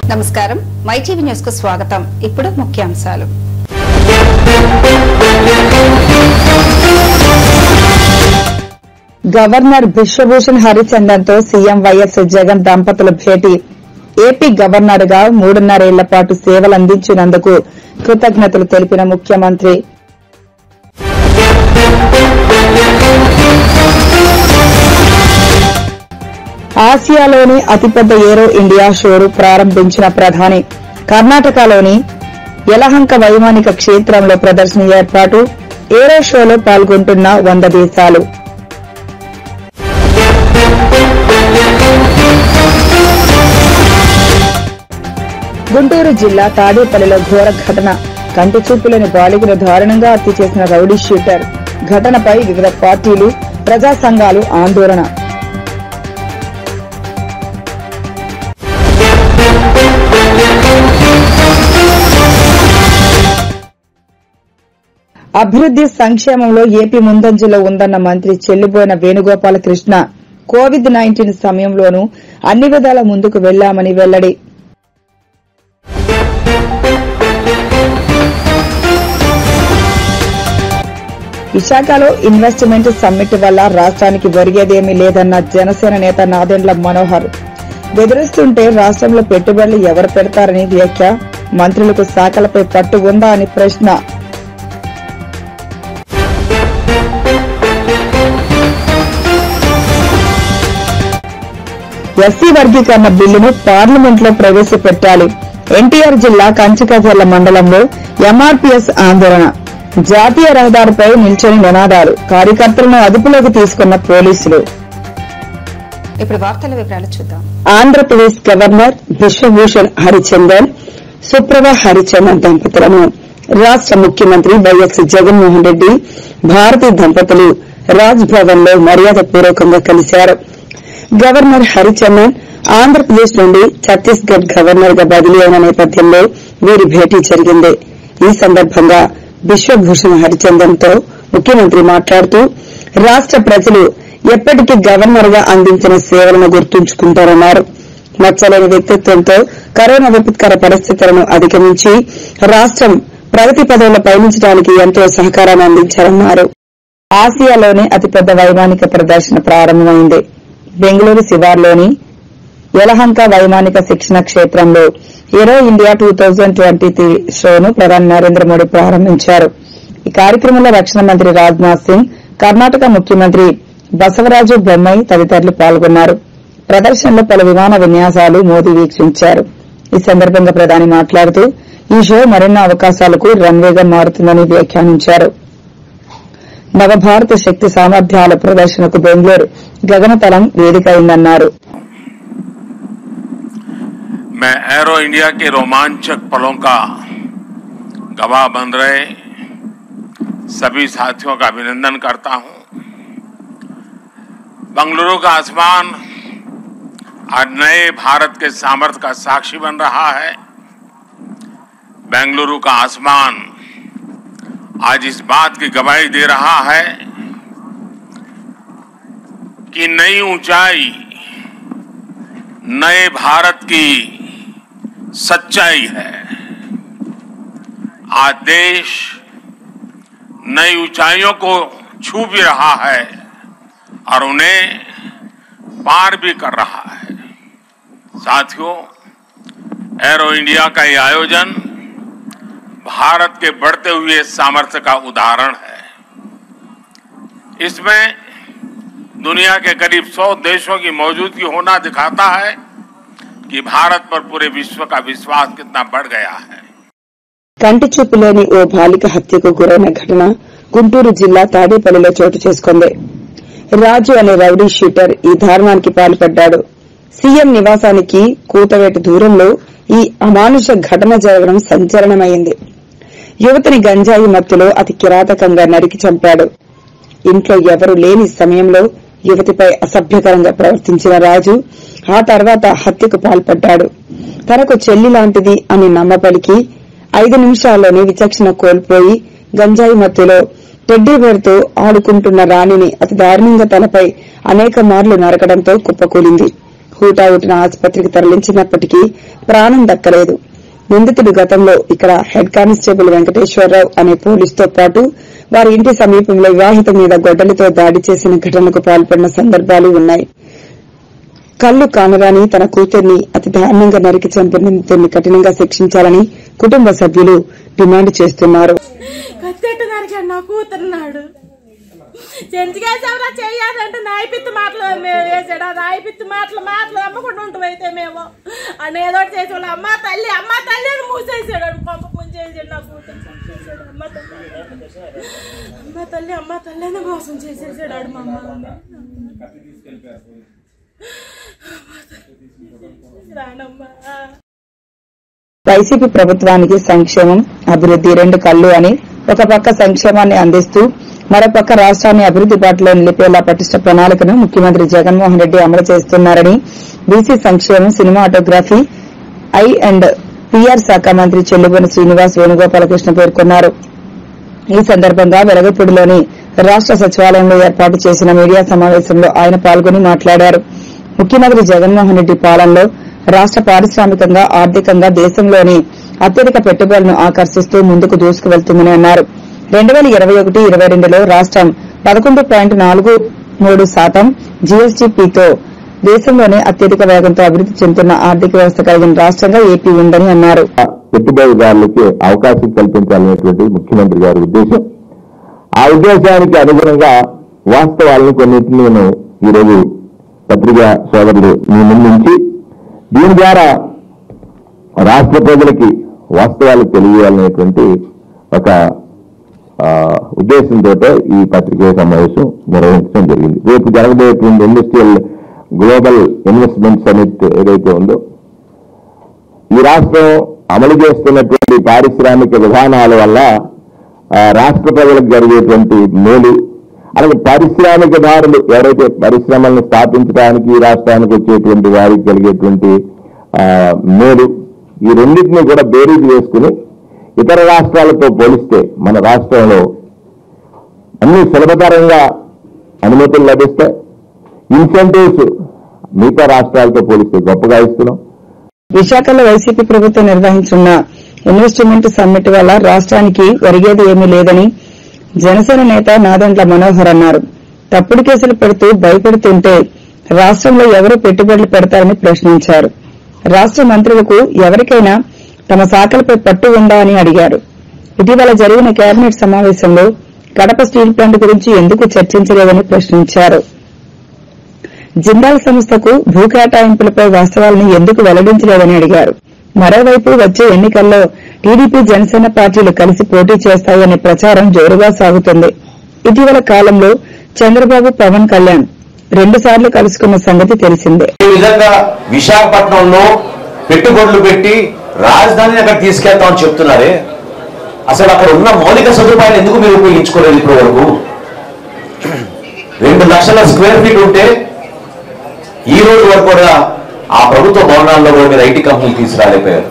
నమస్కారం MyTV news కు స్వాగతం ఇప్పుడు ముఖ్యాంశాలు గవర్నర్ బిశ్వభూషణ్ హరిచందన్ తో సీఎం వైఎస్ జగన్ దంపతుల భేటీ ఏపీ గవర్నర్ గా మూడున్నరేళ్ల పాటు సేవలందించినందుకు కృతజ్ఞతలు తెలిపిన ముఖ్యమంత్రి ఆసియాలోని అతిపెద్ద ఏరో ఇండియా షోను ప్రారంభించిన ప్రధాని కర్ణాటకలోని యలహంక వైమానిక క్షేత్రంలో ప్రదర్శన ఏర్పాటు ఏరో షోలో పాల్గొంటున్న వంద దేశాలు గుంటూరు జిల్లా తాడేపల్లిలో ఘోర ఘటన కంటి చూపులేని బాలికను దారుణంగా హత్య చేసిన రౌడీ షూటర్ ఘటనపై వివిధ పార్టీలు ప్రజా సంఘాలు ఆందోళన అభివృద్ది సంక్షేమంలో ఏపీ ముందంజలో ఉందన్న మంత్రి చెల్లిబోయిన వేణుగోపాలకృష్ణ కోవిడ్ నైన్టీన్ సమయంలోనూ అన్ని విధాల ముందుకు వెళ్లామని వెల్లడి విశాఖలో ఇన్వెస్ట్మెంట్ సమ్మిట్ వల్ల రాష్ట్రానికి ఒరిగేదేమీ లేదన్న జనసేన నేత నాదెండ్ల మనోహర్ బెదిరిస్తుంటే రాష్ట్రంలో పెట్టుబడులు ఎవరు పెడతారని వ్యాఖ్య మంత్రులకు శాఖలపై పట్టు ఉందా అని ప్రశ్న ఎస్సీ వర్గీకరణ బిల్లును పార్లమెంట్ లో ప్రవేశపెట్టాలి ఎన్టీఆర్ జిల్లా కంచికచర్ల మండలంలో ఎంఆర్పీఎస్ ఆందోళన జాతీయ రహదారిపై నిల్చొని నినాదాలు కార్యకర్తలను అదుపులోకి తీసుకున్న పోలీసులు ఇప్పుడు వార్తల వివరాలు చూద్దాం ఆంధ్రప్రదేశ్ గవర్నర్ బిశ్వభూషణ్ హరిచందన్ సుప్రభ హరిచందన్ దంపతులను రాష్ట ముఖ్యమంత్రి వైఎస్ జగన్మోహన్ రెడ్డి భారతి దంపతులు రాజ్ భవన్ లో మర్యాదపూర్వకంగా కలిశారు గవర్నర్ హరిచందన్ ఆంధ్రప్రదేశ్ నుండి ఛత్తీస్గఢ్ గవర్నర్ గా బదిలీ అయిన నేపథ్యంలో వీరి భేటీ జరిగింది ఈ సందర్భంగా బిశ్వభూషణ్ హరిచందన్ తో ముఖ్యమంత్రి మాట్లాడుతూ రాష్ట ప్రజలు ఎప్పటికీ గవర్నర్ గా అందించిన సేవలను గుర్తుంచుకుంటారన్నారు మచ్చలేని వ్యక్తిత్వంతో కరోనా విపత్కర పరిస్థితులను అధిగమించి రాష్టం ప్రగతి పదవుల పయనించడానికి ఎంతో సహకారాన్ని అందించారన్నారు ఆసియాలోనే అతిపెద్ద వైమానిక ప్రదర్శన ప్రారంభమైంది బెంగళూరు శివార్లోని యలహంక వైమానిక శిక్షణ క్షేత్రంలో aero India two thousand twenty three షోను ప్రధాని నరేంద్ర మోడీ ప్రారంభించారు ఈ కార్యక్రమంలో రక్షణ మంత్రి రాజ్నాథ్ సింగ్ కర్ణాటక ముఖ్యమంత్రి బసవరాజు బొమ్మాయి తదితరులు పాల్గొన్నారు ప్రదర్శనలో పలు విమాన విన్యాసాలు మోదీ వీక్షించారు ఈ సందర్భంగా ప్రధాని మాట్లాడుతూ ఈ షో మరిన్ని అవకాశాలకు రన్వేగా మారుతుందని వ్యాఖ్యానించారు నవభారత శక్తి సామర్థ్యాల ప్రదర్శనకు బెంగళూరు గగనతలం వేదిక అయిందన్నారు मैं एरो इंडिया के रोमांचक पलों का गवाह बन रहे सभी साथियों का अभिनंदन करता हूं बंगलुरु का आसमान आज नए भारत के सामर्थ्य का साक्षी बन रहा है बेंगलुरु का आसमान आज इस बात की गवाही दे रहा है कि नई ऊंचाई नए भारत की सच्चाई है आज देश नई ऊंचाइयों को छू भी रहा है और उन्हें पार भी कर रहा है साथियों एरो इंडिया का ये आयोजन भारत के बढ़ते हुए सामर्थ्य का उदाहरण है इसमें दुनिया के करीब 100 देशों की मौजूदगी होना दिखाता है कि भारत पर पूरे विश्व का विश्वास कितना बढ़ गया है కంటి చూపులోని ఓ బాలిక హత్యకు గురైన ఘటన గుంటూరు జిల్లా తాడేపల్లిలో చోటు చేసుకుంది రాజు అనే రౌడీ షూటర్ ఈ దారుణానికి పాల్పడ్డాడు సీఎం నివాసానికి కూతవేట దూరంలో ఈ అమానుష ఘటన జరగడం సంచలనమైంది యువతిని గంజాయి మత్తులో అతి కిరాతకంగా నరికి చంపాడు ఇంట్లో ఎవరు లేని సమయంలో యువతిపై అసభ్యకరంగా ప్రవర్తించిన రాజు ఆ తర్వాత హత్యకు పాల్పడ్డాడు తనకు చెల్లి లాంటిది అని నమ్మబలికి ఐదు నిమిషాల్లోనే విచక్షణ కోల్పోయి గంజాయి మత్తులో టెడ్డీ బేర్తో ఆడుకుంటున్న రాణిని అతి దారుణంగా తలపై అనేక మార్లు నరకడంతో కుప్పకూలింది హూటాహుటిన ఆసుపత్రికి తరలించినప్పటికీ ప్రాణం దక్కలేదు నిందితుడు గతంలో ఇక్కడ హెడ్ కానిస్టేబుల్ వెంకటేశ్వరరావు అనే పోలీసుతో పాటు వారి ఇంటి సమీపంలో వివాహిత మీద గొడ్డలితో దాడి చేసిన ఘటనకు పాల్పడిన సందర్భాలు ఉన్నాయి కళ్లు కానరాని తన కూతుర్ని అతి దారుణంగా నరికి చంపిన నిందితుడిని కఠినంగా శిక్షించాలని కుటుంబ సభ్యులు డిమాండ్ చేస్తున్నారు కత్తెట్టు నరికాడు నా కూతురున్నాడు చెంచుకేసావురా చెయ్యాలంటే నాయపిత్తి మాటలు మేము వేసాడు ఆ నాయపిత్తి మాటలు మాటలు అమ్మకుండా ఉంటాం అయితే మేము అని ఏదో ఒకటి చేసి వాళ్ళు అమ్మ తల్లి అమ్మ తల్లి అని మూసేసాడు అని పంప ముంచేసాడు నా కూతురు చంపేశాడు అమ్మ తల్లి అమ్మ తల్లి అమ్మ తల్లి అని మోసం చేసేసాడు ఆడు మా అమ్మని రానమ్మా వైసీపీ ప్రభుత్వానికి సంక్షేమం అభివృద్ది రెండు కళ్ళు అని ఒక పక్క సంక్షేమాన్ని అందిస్తూ మరోపక్క రాష్ట్రాన్ని అభివృద్ది బాటలో నిలిపేలా పటిష్ట ప్రణాళికను ముఖ్యమంత్రి జగన్మోహన్ రెడ్డి అమలు చేస్తున్నారని బీసీ సంక్షేమం సినిమాటోగ్రఫీ ఐ అండ్ పీఆర్ శాఖ మంత్రి చెల్లుబోని శ్రీనివాస్ వేణుగోపాలకృష్ణ పేర్కొన్నారు ఈ సందర్భంగా వెలగపూడిలోని రాష్ట సచివాలయంలో ఏర్పాటు చేసిన మీడియా సమావేశంలో ఆయన పాల్గొని మాట్లాడారు ముఖ్యమంత్రి జగన్మోహన్ రెడ్డి పాలనలో రాష్ట పారిశ్రామికంగా ఆర్థికంగా దేశంలోని అత్యధిక పెట్టుబడులను ఆకర్షిస్తూ ముందుకు దూసుకువెళ్తుందని అన్నారు రెండు వేల ఇరవై ఒకటి ఇరవై రెండులో రాష్టం పదకొండు పాయింట్ నాలుగు మూడు శాతం జీఎస్డీపీతో దేశంలోనే అత్యధిక వేగంతో అభివృద్ది చెందుతున్న ఆర్థిక వ్యవస్థ కలిగిన రాష్టంగా ఏపీ ఉందని అన్నారు పెట్టుబడిదారులకి అవకాశం కల్పించాలనేటువంటి ముఖ్యమంత్రి గారి ఉద్దేశం ఆ ఉద్దేశానికి అనుగుణంగా వాస్తవాలను కొన్నింటిని నేను ఈరోజు పత్రికా సోదరులు మీ ముందుంచి దీని ద్వారా రాష్ట్ర ప్రజలకి వాస్తవాలు తెలియజేయాలనేటువంటి ఒక ఆ, ఉద్దేశంతో ఈ పత్రికా సమావేశం నిర్వహించడం జరిగింది రేపు జరగబోయేటువంటి ఇండస్ట్రియల్ గ్లోబల్ ఇన్వెస్ట్మెంట్ సమిట్ ఏదైతే ఉందో ఈ రాష్ట్రం అమలు చేస్తున్నటువంటి పారిశ్రామిక విధానాల వల్ల ఆ, రాష్ట్ర ప్రజలకు జరిగేటువంటి మేలు అలాగే పారిశ్రామికదారులు ఎవరైతే పరిశ్రమలను స్థాపించడానికి ఈ రాష్ట్రానికి వచ్చేటువంటి వారికి కలిగేటువంటి ఆ, మేలు ఈ రెండింటినీ కూడా బేరీజ్ వేసుకుని ఇతర రాష్ట్రాలతో పోలిస్తే మన రాష్ట్రంలో అన్ని సులభతరంగా అనుమతులు లభిస్తాయి ఇన్సెంటివ్స్ మిగతా రాష్ట్రాలతో పోలిస్తే గొప్పగా ఇస్తున్నాం విశాఖలో వైసీపీ ప్రభుత్వం నిర్వహించున్న ఇన్వెస్ట్మెంట్ సమ్మిట్ వల్ల రాష్ట్రానికి ఒరిగేది ఏమీ లేదని జనసేన నేత నాదెండ్ల మనోహర్ అన్నారు తప్పుడు కేసులు పెడుతూ భయపెడుతుంటే రాష్ట్రంలో ఎవరు పెట్టుబడులు పెడతారని ప్రశ్నించారు రాష్ట్ర మంత్రులకు ఎవరికైనా తమ శాఖలపై పట్టు ఉందా అని అడిగారు ఇటీవల జరిగిన కేబినెట్ సమావేశంలో కడప స్టీల్ ప్లాంట్ గురించి ఎందుకు చర్చించలేదని ప్రశ్నించారు జిందాల్ సంస్థకు భూ కేటాయింపులపై వాస్తవాలను ఎందుకు వెల్లడించలేదని అడిగారు మరోవైపు వచ్చే ఎన్నికల్లో టీడీపీ జనసేన పార్టీలు కలిసి పోటీ చేస్తాయనే ప్రచారం జోరుగా సాగుతుంది ఇటీవల కాలంలో చంద్రబాబు పవన్ కళ్యాణ్ రెండుసార్లు కలుసుకున్న సంగతి తెలిసిందే ఈ విధంగా విశాఖపట్నంలో పెట్టుబడులు పెట్టి రాజధానిని అక్కడ తీసుకెళ్తామని చెప్తున్నారే అసలు అక్కడ ఉన్న మౌలిక సదుపాయాలు ఎందుకు మీరు ఉపయోగించుకోలేదు ఇప్పటి వరకు రెండు లక్షల స్క్వేర్ ఫీట్ ఉంటే ఈ రోజు వరకు కూడా ఆ ప్రభుత్వ భవనాల్లో కూడా మీరు ఐటీ కంపెనీలు తీసుకురాలేకపోయారు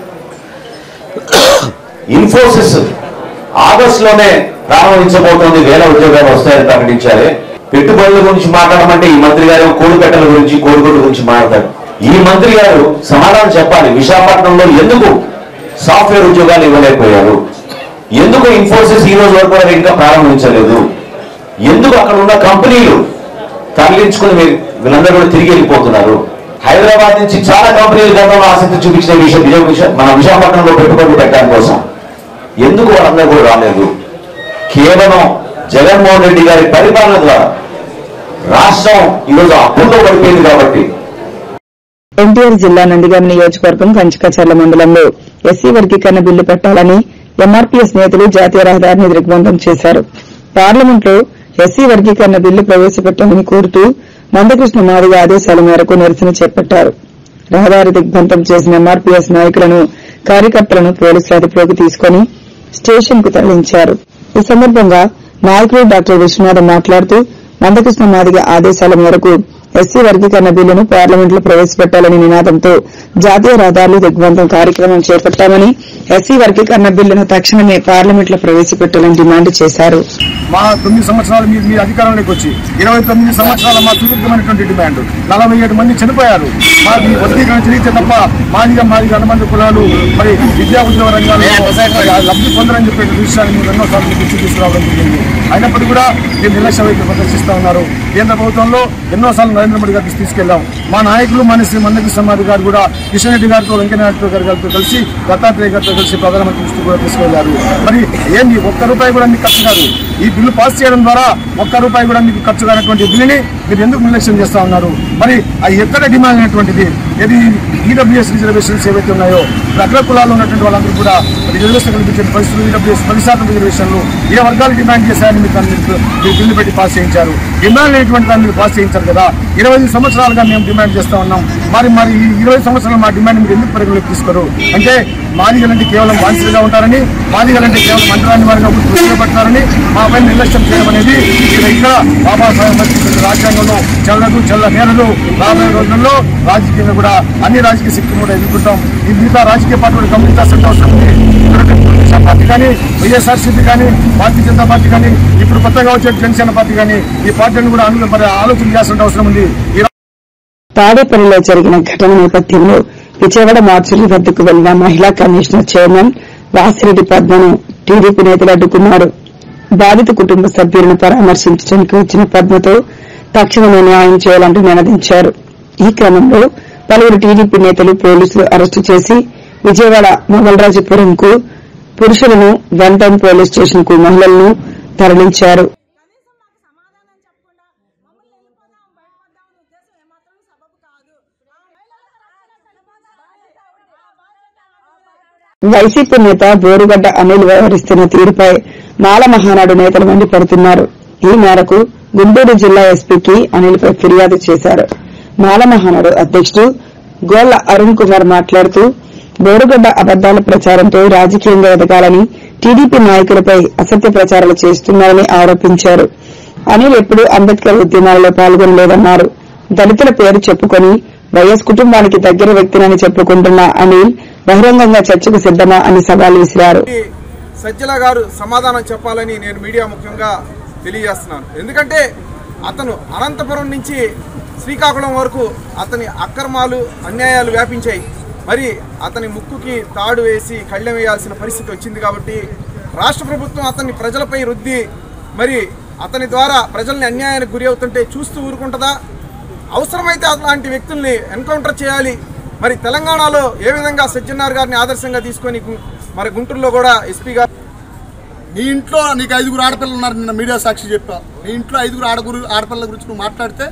ఇన్ఫోసిస్ ఆగస్ట్ లోనే ప్రారంభించబోతోంది వేల ఉద్యోగాలు వస్తాయని ప్రకటించారే పెట్టుబడుల గురించి మాట్లాడమంటే ఈ మంత్రి గారు కోడిపెట్టల గురించి కోడిగుడ్డు గురించి మాట్లాడతారు ఈ మంత్రి గారు సమాధానం చెప్పాలి విశాఖపట్నంలో ఎందుకు సాఫ్ట్వేర్ ఉద్యోగాలు ఇవ్వలేకపోయారు ఎందుకు ఇన్ఫోసిస్ ఈ రోజు వరకు కూడా ఇంకా ప్రారంభించలేదు ఎందుకు అక్కడ ఉన్న కంపెనీలు తరలించుకుని మీరు వీళ్ళందరూ కూడా తిరిగి వెళ్ళిపోతున్నారు హైదరాబాద్ నుంచి చాలా కంపెనీలు గతంలో ఆసక్తి చూపించిన విషయం విజయ- విశా- మన విశాఖపట్నంలో పెట్టుబడులు పెట్టడం కోసం ఎందుకు వాళ్ళందరూ కూడా రాలేదు కేవలం జగన్మోహన్ రెడ్డి గారి పరిపాలన ద్వారా రాష్ట్రం ఈరోజు అప్పుల్లో పడిపోయింది కాబట్టి ఎన్టీఆర్ జిల్లా నందిగామ నియోజకవర్గం కంచికచర్ల మండలంలో ఎస్సీ వర్గీకరణ బిల్లు పెట్టాలని ఎంఆర్పీఎస్ నేతలు జాతీయ రహదారిని దిగ్బంధం చేశారు పార్లమెంట్లో ఎస్సీ వర్గీకరణ బిల్లు ప్రవేశపెట్టాలని కోరుతూ మందకృష్ణ మాదిగ ఆదేశాల మేరకు నిరసన చేపట్టారు రహదారి దిగ్బంధం చేసిన ఎంఆర్పీఎస్ నాయకులను కార్యకర్తలను పోలీసులు అదుపులోకి తీసుకుని స్టేషన్ కు తరలించారు ఈ సందర్భంగా నాయకులు డాక్టర్ విశ్వనాథ్ మాట్లాడుతూ మందకృష్ణ మాదిగ ఆదేశాల మేరకు ఎస్సీ వర్గీకరణ బిల్లును పార్లమెంట్లో ప్రవేశపెట్టాలని నినాదంతో జాతీయ రహదారులు దిగ్బంధం కార్యక్రమం చేపట్టామని ఎస్సీ వర్గీకరణ బిల్లును తక్షణమే పార్లమెంట్లో ప్రవేశపెట్టాలని డిమాండ్ చేశారు మా తొమ్మిది సంవత్సరాలు మీరు మీ అధికారంలోకి వచ్చి ఇరవై తొమ్మిది సంవత్సరాల మా సుదీర్ఘమైనటువంటి డిమాండ్ నలభై ఏడు మంది చనిపోయారు మా ఈ వర్గీకరణ జరిగితే తప్ప మాదిగా మాదిగా అనుబంధ కులాలు మరి విద్యా ఉద్యోగ రంగాల్లో మరి ఆ లబ్ధి పొందరని చెప్పే విషయాన్ని మేము ఎన్నోసార్లు మీకు దృష్టికి తీసుకురావడం జరిగింది అయినప్పటికీ కూడా మీరు నిర్లక్ష్య వైపు ప్రదర్శిస్తూ ఉన్నారు కేంద్ర ప్రభుత్వంలో ఎన్నోసార్లు నరేంద్ర మోడీ గారికి తీసుకెళ్లాం మా నాయకులు మన శ్రీ మందకి సమాధి గారు కూడా కిషన్ రెడ్డి గారితో వెంకయ్యనాయుడు గారి గారితో కలిసి దత్తాత్రేయ గారితో కలిసి ప్రధానమంత్రి దృష్టికి కూడా తీసుకెళ్లారు మరి ఏంది ఒక్క రూపాయి కూడా మీకు ఖర్చు కాదు ఈ బిల్లు పాస్ చేయడం ద్వారా ఒక్క రూపాయి కూడా మీకు ఖర్చు కానటువంటి బిల్లుని మీరు ఎందుకు నిర్లక్ష్యం చేస్తా ఉన్నారు మరి అది ఎక్కడ డిమాండ్ అయినటువంటిది ఏది ఈడబ్ల్యూఎస్ రిజర్వేషన్స్ ఏవైతే ఉన్నాయో ఇప్పుడు అగ్ర కులాల్లో ఉన్నటువంటి వాళ్ళందరూ కూడా రిజర్వేషన్ కల్పించే పరిస్థితులు ఈడబ్ల్యూఎస్ పది శాతం రిజర్వేషన్లు ఏ వర్గాలు డిమాండ్ చేశారని మీకు దాన్ని మీరు మీరు బిల్లు పెట్టి పాస్ చేయించారు డిమాండ్ అయినటువంటి దాన్ని మీరు పాస్ చేయించారు కదా ఇరవై ఐదు సంవత్సరాలుగా మేము డిమాండ్ చేస్తా ఉన్నాం మరి మరి ఈ ఇరవై సంవత్సరాలు మా డిమాండ్ మీరు ఎందుకు పరిగణలోకి తీసుకోరు అంటే మాదిగలంటే కేవలం బానిసలుగా ఉంటారని మాదిగలంటే కేవలం మంత్రాన్ని వారిగా గుర్తుపడతారని మా పైన నిర్లక్ష్యం చేయడం అనేది ఇది ఇక్కడ బాబాసాహెబ్ అంబేద్కర్ రాజ్యాంగంలో చెల్లదు చెల్ల నేరలు రాబోయే రోజుల్లో రాజకీయంగా కూడా అన్ని రాజకీయ శక్తులు కూడా ఎదుర్కొంటాం ఈ మిగతా రాజకీయ పార్టీలు గమనించాల్సిన అవసరం ఉంది ఎందుకంటే తెలుగుదేశం పార్టీ కానీ వైఎస్ఆర్సీపీ కానీ భారతీయ జనతా పార్టీ కానీ ఇప్పుడు కొత్తగా వచ్చే జనసేన పార్టీ కానీ ఈ పార్టీలను కూడా అను- మరి ఆలోచన చేయాల్సిన అవసరం ఉంది ఈ తాడేపల్లిలో జరిగిన ఘటన నేపథ్యంలో విజయవాడ మార్చురి వద్దకు వెళ్లిన మహిళా కమిషనర్ చైర్మన్ వాసిరెడ్డి పద్మను టీడీపీ నేతలు అడ్డుకున్నారు బాధిత కుటుంబ సభ్యులను పరామర్శించడానికి వచ్చిన పద్మతో తక్షణమే న్యాయం చేయాలంటూ నినదించారు ఈ క్రమంలో పలువురు టీడీపీ నేతలు పోలీసులు అరెస్టు చేసి విజయవాడ మొగల్రాజపురంకు పురుషులను వన్ టౌన్ పోలీస్ స్టేషన్ కు మహిళలను తరలించారు వైసీపీ నేత బోరుగడ్డ అనిల్ వ్యవహరిస్తున్న తీరుపై మాల మహానాడు నేతలు మండిపడుతున్నారు ఈ మేరకు గుంటూరు జిల్లా ఎస్పీకి అనిల్పై ఫిర్యాదు చేశారు మాల మహానాడు అధ్యక్షుడు గోళ్ల అరుణ్ కుమార్ మాట్లాడుతూ బోరుగడ్డ అబద్దాల ప్రచారంతో రాజకీయంగా ఎదగాలని టీడీపీ నాయకులపై అసత్య ప్రచారాలు చేస్తున్నారని ఆరోపించారు అనిల్ ఎప్పుడూ అంబేద్కర్ ఉద్యమాలలో పాల్గొనలేదన్నారు దళితుల పేరు చెప్పుకొని వైఎస్ కుటుంబానికి దగ్గర వ్యక్తినని చెప్పుకుంటున్న అనిల్ బహిరంగంగా చర్చకు సిద్దమా అని సవాల్ విసిరారు సజ్జల గారు సమాధానం చెప్పాలని నేను మీడియా ముఖ్యంగా తెలియజేస్తున్నాను ఎందుకంటే అతను అనంతపురం నుంచి శ్రీకాకుళం వరకు అతని అక్రమాలు అన్యాయాలు వ్యాపించాయి మరి అతని ముక్కుకి తాడు వేసి కళ్ళెం వేయాల్సిన పరిస్థితి వచ్చింది కాబట్టి రాష్ట్ర ప్రభుత్వం అతన్ని ప్రజలపై రుద్ది మరి అతని ద్వారా ప్రజల్ని అన్యాయానికి గురి అవుతుంటే చూస్తూ ఊరుకుంటుందా అవసరమైతే అలాంటి వ్యక్తుల్ని ఎన్కౌంటర్ చేయాలి మరి తెలంగాణలో ఏ విధంగా సజ్జనార్ గారిని ఆదర్శంగా తీసుకొని గు- మరి గుంటూరులో కూడా ఎస్పీ గారు నీ ఇంట్లో నీకు ఐదుగురు ఆడపిల్లలు ఉన్నారు నిన్న మీడియా సాక్షి చెప్పా నీ ఇంట్లో ఐదుగురు ఆడగురు ఆడపిల్లల గురించి నువ్వు మాట్లాడితే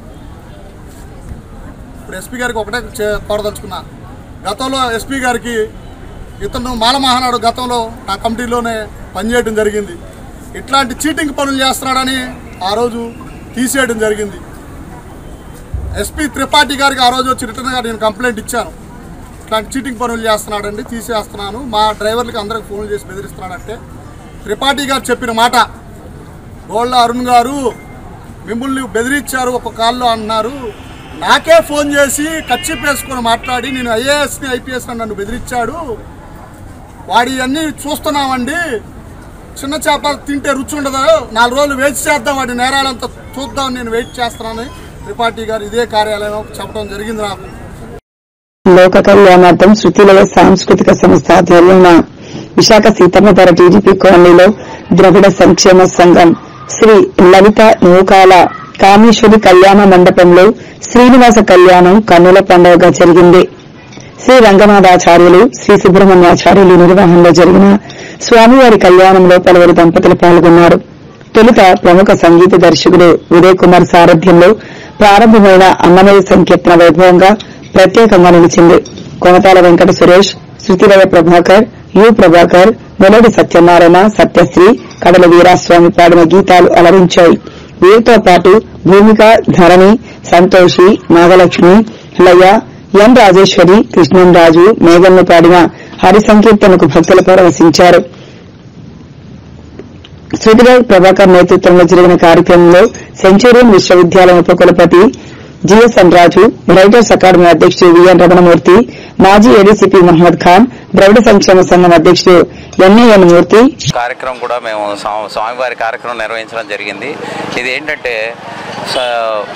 ఇప్పుడు ఎస్పీ గారికి ఒకటే చే- కోరదలుచుకున్నా గతంలో ఎస్పీ గారికి ఇతను మాల మహానాడు గతంలో నా కమిటీలోనే పనిచేయడం జరిగింది ఇట్లాంటి చీటింగ్ పనులు చేస్తున్నాడని ఆ రోజు తీసేయడం జరిగింది ఎస్పీ త్రిపాఠి గారికి ఆ రోజు వచ్చి రిటర్న్గా నేను కంప్లైంట్ ఇచ్చాను ఇట్లాంటి చీటింగ్ పనులు చేస్తున్నాడండి తీసేస్తున్నాను మా డ్రైవర్లకి అందరికి ఫోన్ చేసి బెదిరిస్తున్నాడంటే త్రిపాఠి గారు చెప్పిన మాట గోళ్ళ అరుణ్ గారు మిమ్మల్ని బెదిరించారు ఒక కాల్లో అన్నారు నాకే ఫోన్ చేసి కచ్చిపేసుకొని మాట్లాడి నేను ఐఏఎస్ని ఐపీఎస్ నన్ను బెదిరించాడు వాడి అన్నీ చూస్తున్నామండి చిన్న చేప తింటే రుచి ఉండదు నాలుగు రోజులు వెయిట్ చేద్దాం వాడి నేరాలంతా చూద్దాం నేను వెయిట్ చేస్తున్నాను త్రిపాఠి గారు ఇదే కార్యాలయం చెప్పడం జరిగింది నాకు లోక కళ్యాణార్థం శృతిలయ సాంస్కృతిక సంస్థ ఆధ్వర్యంలో విశాఖ సీతమ్మధర టీడీపీ కాలనీలో ద్రవిడ సంక్షేమ సంఘం శ్రీ లలిత నూకాల కామేశ్వరి కళ్యాణ మండపంలో శ్రీనివాస కళ్యాణం కన్నుల పండుగగా జరిగింది శ్రీ రంగనాథాచార్యులు శ్రీ సుబ్రహ్మణ్యాచార్యులు నిర్వహణలో జరిగిన స్వామివారి కళ్యాణంలో పలువురు దంపతులు పాల్గొన్నారు తొలుత ప్రముఖ సంగీత దర్శకుడు ఉదయ్ కుమార్ సారథ్యంలో ప్రారంభమైన అన్నమయ సంకీర్తన వైభవంగా ప్రత్యేకంగా నిలిచింది కొనతాల వెంకట సురేష్ శృతిలయ ప్రభాకర్ యు ప్రభాకర్ మెలడి సత్యనారాయణ సత్యశ్రీ కడల వీరాస్వామి పాడిన గీతాలు అలరించాయి వీరితో పాటు భూమిక ధరణి సంతోషి నాగలక్ష్మి లయ ఎన్ రాజేశ్వరి కృష్ణంరాజు మేఘన్ను పాడిన హరి సంకీర్తనకు భక్తులు పరవశించారు శృతిరాజ్ ప్రభాకర్ నేతృత్వంలో జరిగిన కార్యక్రమంలో సెంచూరియన్ విశ్వవిద్యాలయం ఉపకులపతి జిఎస్ఎన్ రాజు రైటర్స్ అకాడమీ అధ్యక్షుడు విఎన్ రమణమూర్తి మాజీ ఏడీసీపీ మహమ్మద్ ఖాన్ ద్రవిడ సంక్షేమ సంఘం అధ్యక్షుడు ఎన్ఏఎన్ మూర్తి కార్యక్రమం కూడా మేము స్వా- స్వామివారి కార్యక్రమం నిర్వహించడం జరిగింది ఇది ఏంటంటే స-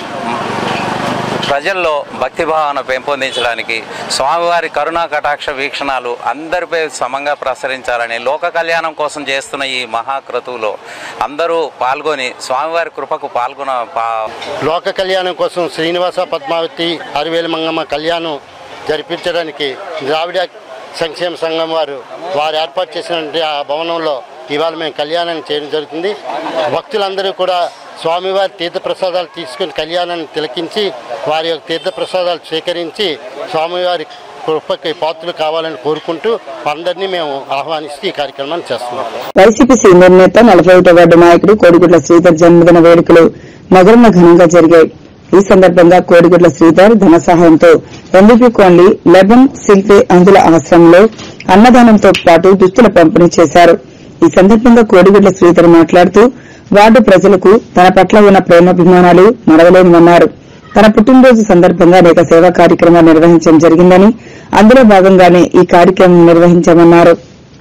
ప్రజల్లో భక్తి భావన పెంపొందించడానికి స్వామివారి కరుణా కటాక్ష వీక్షణాలు అందరిపై సమంగా ప్రసరించాలని లోక కళ్యాణం కోసం చేస్తున్న ఈ మహాక్రతువులో అందరూ పాల్గొని స్వామివారి కృపకు పాల్గొన పా- లోక కళ్యాణం కోసం శ్రీనివాస పద్మావతి అరివేలు మంగమ్మ కళ్యాణం జరిపించడానికి ద్రావిడ సంక్షేమ సంఘం వారు వారు ఏర్పాటు చేసినటువంటి ఆ భవనంలో ఇవాళ మేము కళ్యాణం చేయడం జరుగుతుంది భక్తులందరూ కూడా స్వామివారి తీర్థప్రసాదాలు తీసుకుని కళ్యాణాన్ని తిలకించి వారి యొక్క తీర్థప్రసాదాలు స్వీకరించి స్వామివారి కృపకి పాత్రలు కావాలని కోరుకుంటూ అందరినీ మేము ఆహ్వానిస్తూ ఈ కార్యక్రమాన్ని చేస్తున్నాం వైసీపీ సీనియర్ నేత నలభై ఒకటో వార్డు నాయకుడు కోడిగుడ్ల శ్రీధర్ జన్మదిన వేడుకలు నగరంలో ఘనంగా జరిగాయి ఈ సందర్భంగా కోడిగుడ్ల శ్రీధర్ ధన సహాయంతో ఎంబీపీ కోన్లీ లెబన్ సిల్వే అందుల ఆశ్రమంలో అన్నదానంతో పాటు దుస్తుల పంపిణీ చేశారు ఈ సందర్భంగా కోడిగుడ్ల శ్రీధర్ మాట్లాడుతూ వార్డు ప్రజలకు తన పట్ల ఉన్న ప్రేమాభిమానాలు మరవలేనివన్నారు తన పుట్టినరోజు సందర్భంగా అనేక సేవా కార్యక్రమాలు నిర్వహించడం జరిగిందని అందులో భాగంగానే ఈ కార్యక్రమం నిర్వహించామన్నారు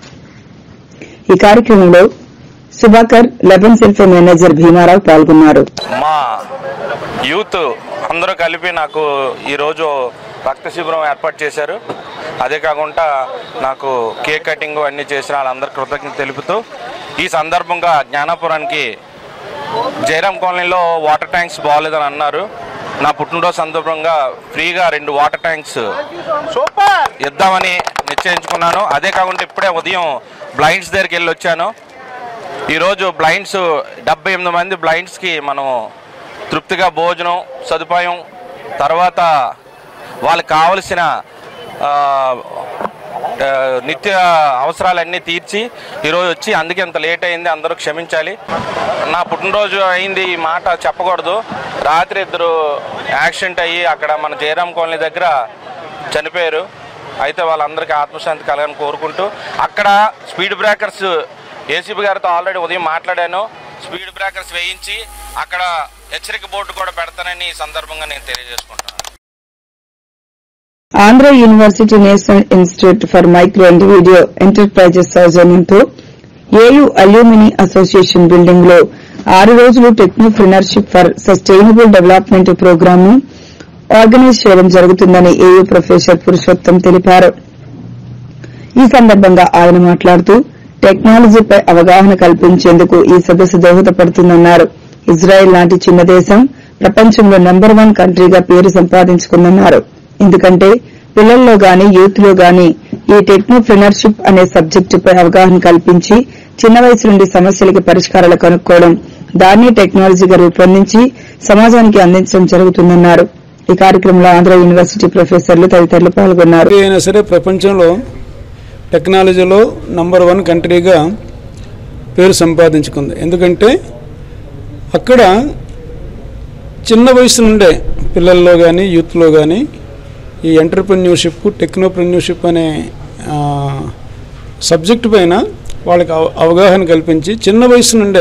ఈ కార్యక్రమంలో సుభాకర్ లెబన్ సెల్ఫే మేనేజర్ భీమారావు పాల్గొన్నారు మా యూత్ అందరూ కలిపి నాకు ఈరోజు రక్త శిబిరం ఏర్పాటు చేశారు అదే కాకుండా నాకు కేక్ కటింగ్ అన్నీ చేసిన వాళ్ళందరూ కృతజ్ఞత తెలుపుతూ ఈ సందర్భంగా జ్ఞానాపురానికి జయరాం కాలనీలో వాటర్ ట్యాంక్స్ బాగోలేదని అన్నారు నా పుట్టినరోజు సందర్భంగా ఫ్రీగా రెండు వాటర్ ట్యాంక్స్ ఇద్దామని నిశ్చయించుకున్నాను అదే కాకుండా ఇప్పుడే ఉదయం బ్లైండ్స్ దగ్గరికి వెళ్ళి వచ్చాను ఈరోజు బ్లైండ్స్ డెబ్బై ఎనిమిది మంది బ్లైండ్స్కి మనం తృప్తిగా భోజనం సదుపాయం తర్వాత వాళ్ళకి కావలసిన ఆ, ఆ, నిత్య అవసరాలన్నీ తీర్చి ఈరోజు వచ్చి అందుకే ఇంత లేట్ అయింది అందరూ క్షమించాలి నా పుట్టినరోజు అయింది ఈ మాట చెప్పకూడదు రాత్రి ఇద్దరు యాక్సిడెంట్ అయ్యి అక్కడ మన జయరాం కాలనీ దగ్గర చనిపోయారు అయితే వాళ్ళందరికీ ఆత్మశాంతి కలగని కోరుకుంటూ అక్కడ స్పీడ్ బ్రేకర్స్ ఏసీబీ గారితో ఆల్రెడీ ఉదయం మాట్లాడాను స్పీడ్ బ్రేకర్స్ వేయించి అక్కడ హెచ్చరిక బోర్డు కూడా పెడతానని ఈ సందర్భంగా నేను తెలియజేసుకుంటాను Andhra university national institute for micro and video enterprises సౌజన్యంతో ఏయు అల్యూమిని అసోసియేషన్ బిల్డింగ్ లో ఆరు రోజులు technopreneurship for sustainable development programme ను ఆర్గనైజ్ చేయడం జరుగుతుందని ఏయూ ప్రొఫెసర్ పురుషోత్తం తెలిపారు ఈ సందర్భంగా ఆయన మాట్లాడుతూ టెక్నాలజీపై అవగాహన కల్పించేందుకు ఈ సదస్సు దోహదపడుతుందన్నారు ఇజ్రాయెల్ లాంటి చిన్న దేశం ప్రపంచంలో నెంబర్ వన్ కంట్రీగా పేరు సంపాదించుకుందన్నారు ఎందుకంటే పిల్లల్లో గాని యూత్ లో గాని ఈ టెక్నోప్రినర్షిప్ అనే సబ్జెక్టుపై అవగాహన కల్పించి చిన్న వయసు నుండి సమస్యలకి పరిష్కారాలు కనుక్కోవడం దాన్ని టెక్నాలజీగా రూపొందించి సమాజానికి అందించడం జరుగుతుందన్నారు ఈ కార్యక్రమంలో ఆంధ్ర యూనివర్సిటీ ప్రొఫెసర్లు తదితరులు పాల్గొన్నారు అయినా సరే ప్రపంచంలో టెక్నాలజీలో నంబర్ వన్ కంట్రీగా పేరు సంపాదించుకుంది ఎందుకంటే అక్కడ చిన్న వయసు నుండే పిల్లల్లో కానీ యూత్లో కానీ ఈ ఎంటర్ప్రెన్యూర్షిప్ టెక్నోప్రెన్యూర్షిప్ అనే ఆ, సబ్జెక్ట్ పైన వాళ్ళకి అవ- అవగాహన కల్పించి చిన్న వయసు నుండే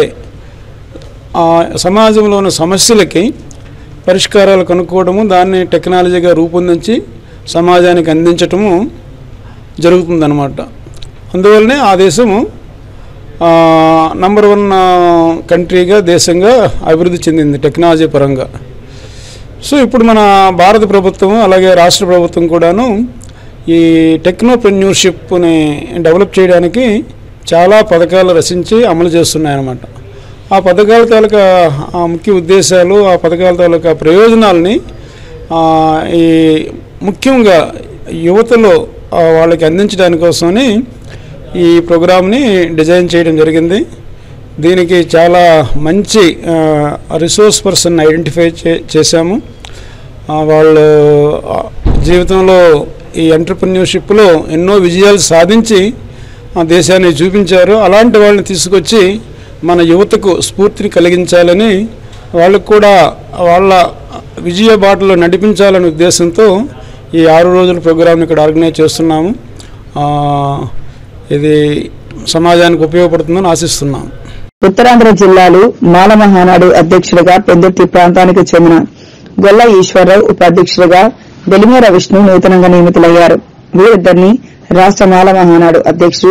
ఆ సమాజంలో ఉన్న సమస్యలకి పరిష్కారాలు కనుక్కోవడము దాన్ని టెక్నాలజీగా రూపొందించి సమాజానికి అందించటము జరుగుతుందన్నమాట అందువల్లనే ఆ దేశము ఆ, నంబర్ వన్ ఆ, కంట్రీగా దేశంగా అభివృద్ధి చెందింది టెక్నాలజీ పరంగా సో ఇప్పుడు మన భారత ప్రభుత్వం అలాగే రాష్ట్ర ప్రభుత్వం కూడాను ఈ టెక్నోప్రెన్యూర్షిప్ని డెవలప్ చేయడానికి చాలా పథకాలు రచించి అమలు చేస్తున్నాయన్నమాట ఆ పథకాల తాలూకా ఆ ముఖ్య ఉద్దేశాలు ఆ పథకాల తాలూకా ప్రయోజనాలని ఆ, ఈ ముఖ్యంగా యువతలో ఆ, వాళ్ళకి అందించడానికి కోసమని ఈ ప్రోగ్రామ్ని డిజైన్ చేయడం జరిగింది దీనికి చాలా మంచి రిసోర్స్ పర్సన్ ఐడెంటిఫై చే చేశాము ఆ, వాళ్ళు ఆ, జీవితంలో ఈ ఎంటర్ప్రెన్యూర్షిప్లో ఎన్నో విజయాలు సాధించి ఆ దేశాన్ని చూపించారు అలాంటి వాళ్ళని తీసుకొచ్చి మన యువతకు స్ఫూర్తిని కలిగించాలని వాళ్ళకు కూడా వాళ్ళ విజయ బాటలో నడిపించాలనే ఉద్దేశంతో ఈ ఆరు రోజుల ప్రోగ్రాంని ఇక్కడ ఆర్గనైజ్ చేస్తున్నాము ఆ, ఇది సమాజానికి ఉపయోగపడుతుందని ఆశిస్తున్నాము ఉత్తరాంధ్ర జిల్లాలు మాల మహానాడు అధ్యక్షుడిగా పెందుర్తి ప్రాంతానికి చెందిన గొల్ల ఈశ్వరరావు ఉపాధ్యక్షుడిగా వెలిమేర విష్ణు నూతనంగా నియమితులయ్యారు వీరిద్దరిని రాష్ట మాల మహానాడు అధ్యక్షుడు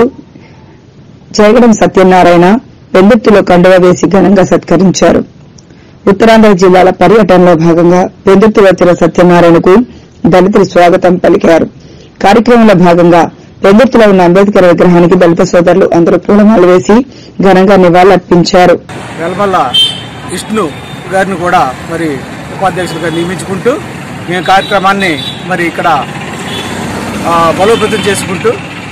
జయగడం సత్యనారాయణ పెందుర్తిలో కండువ వేసి ఘనంగా సత్కరించారు ఉత్తరాంధ్ర జిల్లాల పర్యటనలో భాగంగా పెందుర్తి వచ్చిన సత్యనారాయణకు దళితులు స్వాగతం పలికారు కార్యక్రమంలో భాగంగా పెందుర్తిలో ఉన్న అంబేద్కర్ విగ్రహానికి దళిత సోదరులు అందరూ పూలమాలు వేసి ఘనంగా నివాళులర్పించారు వెల్బల్ల విష్ణు గారిని కూడా మరి ఉపాధ్యక్షులుగా నియమించుకుంటూ మేము కార్యక్రమాన్ని మరి ఇక్కడ ఆ, బలోపేతం చేసుకుంటూ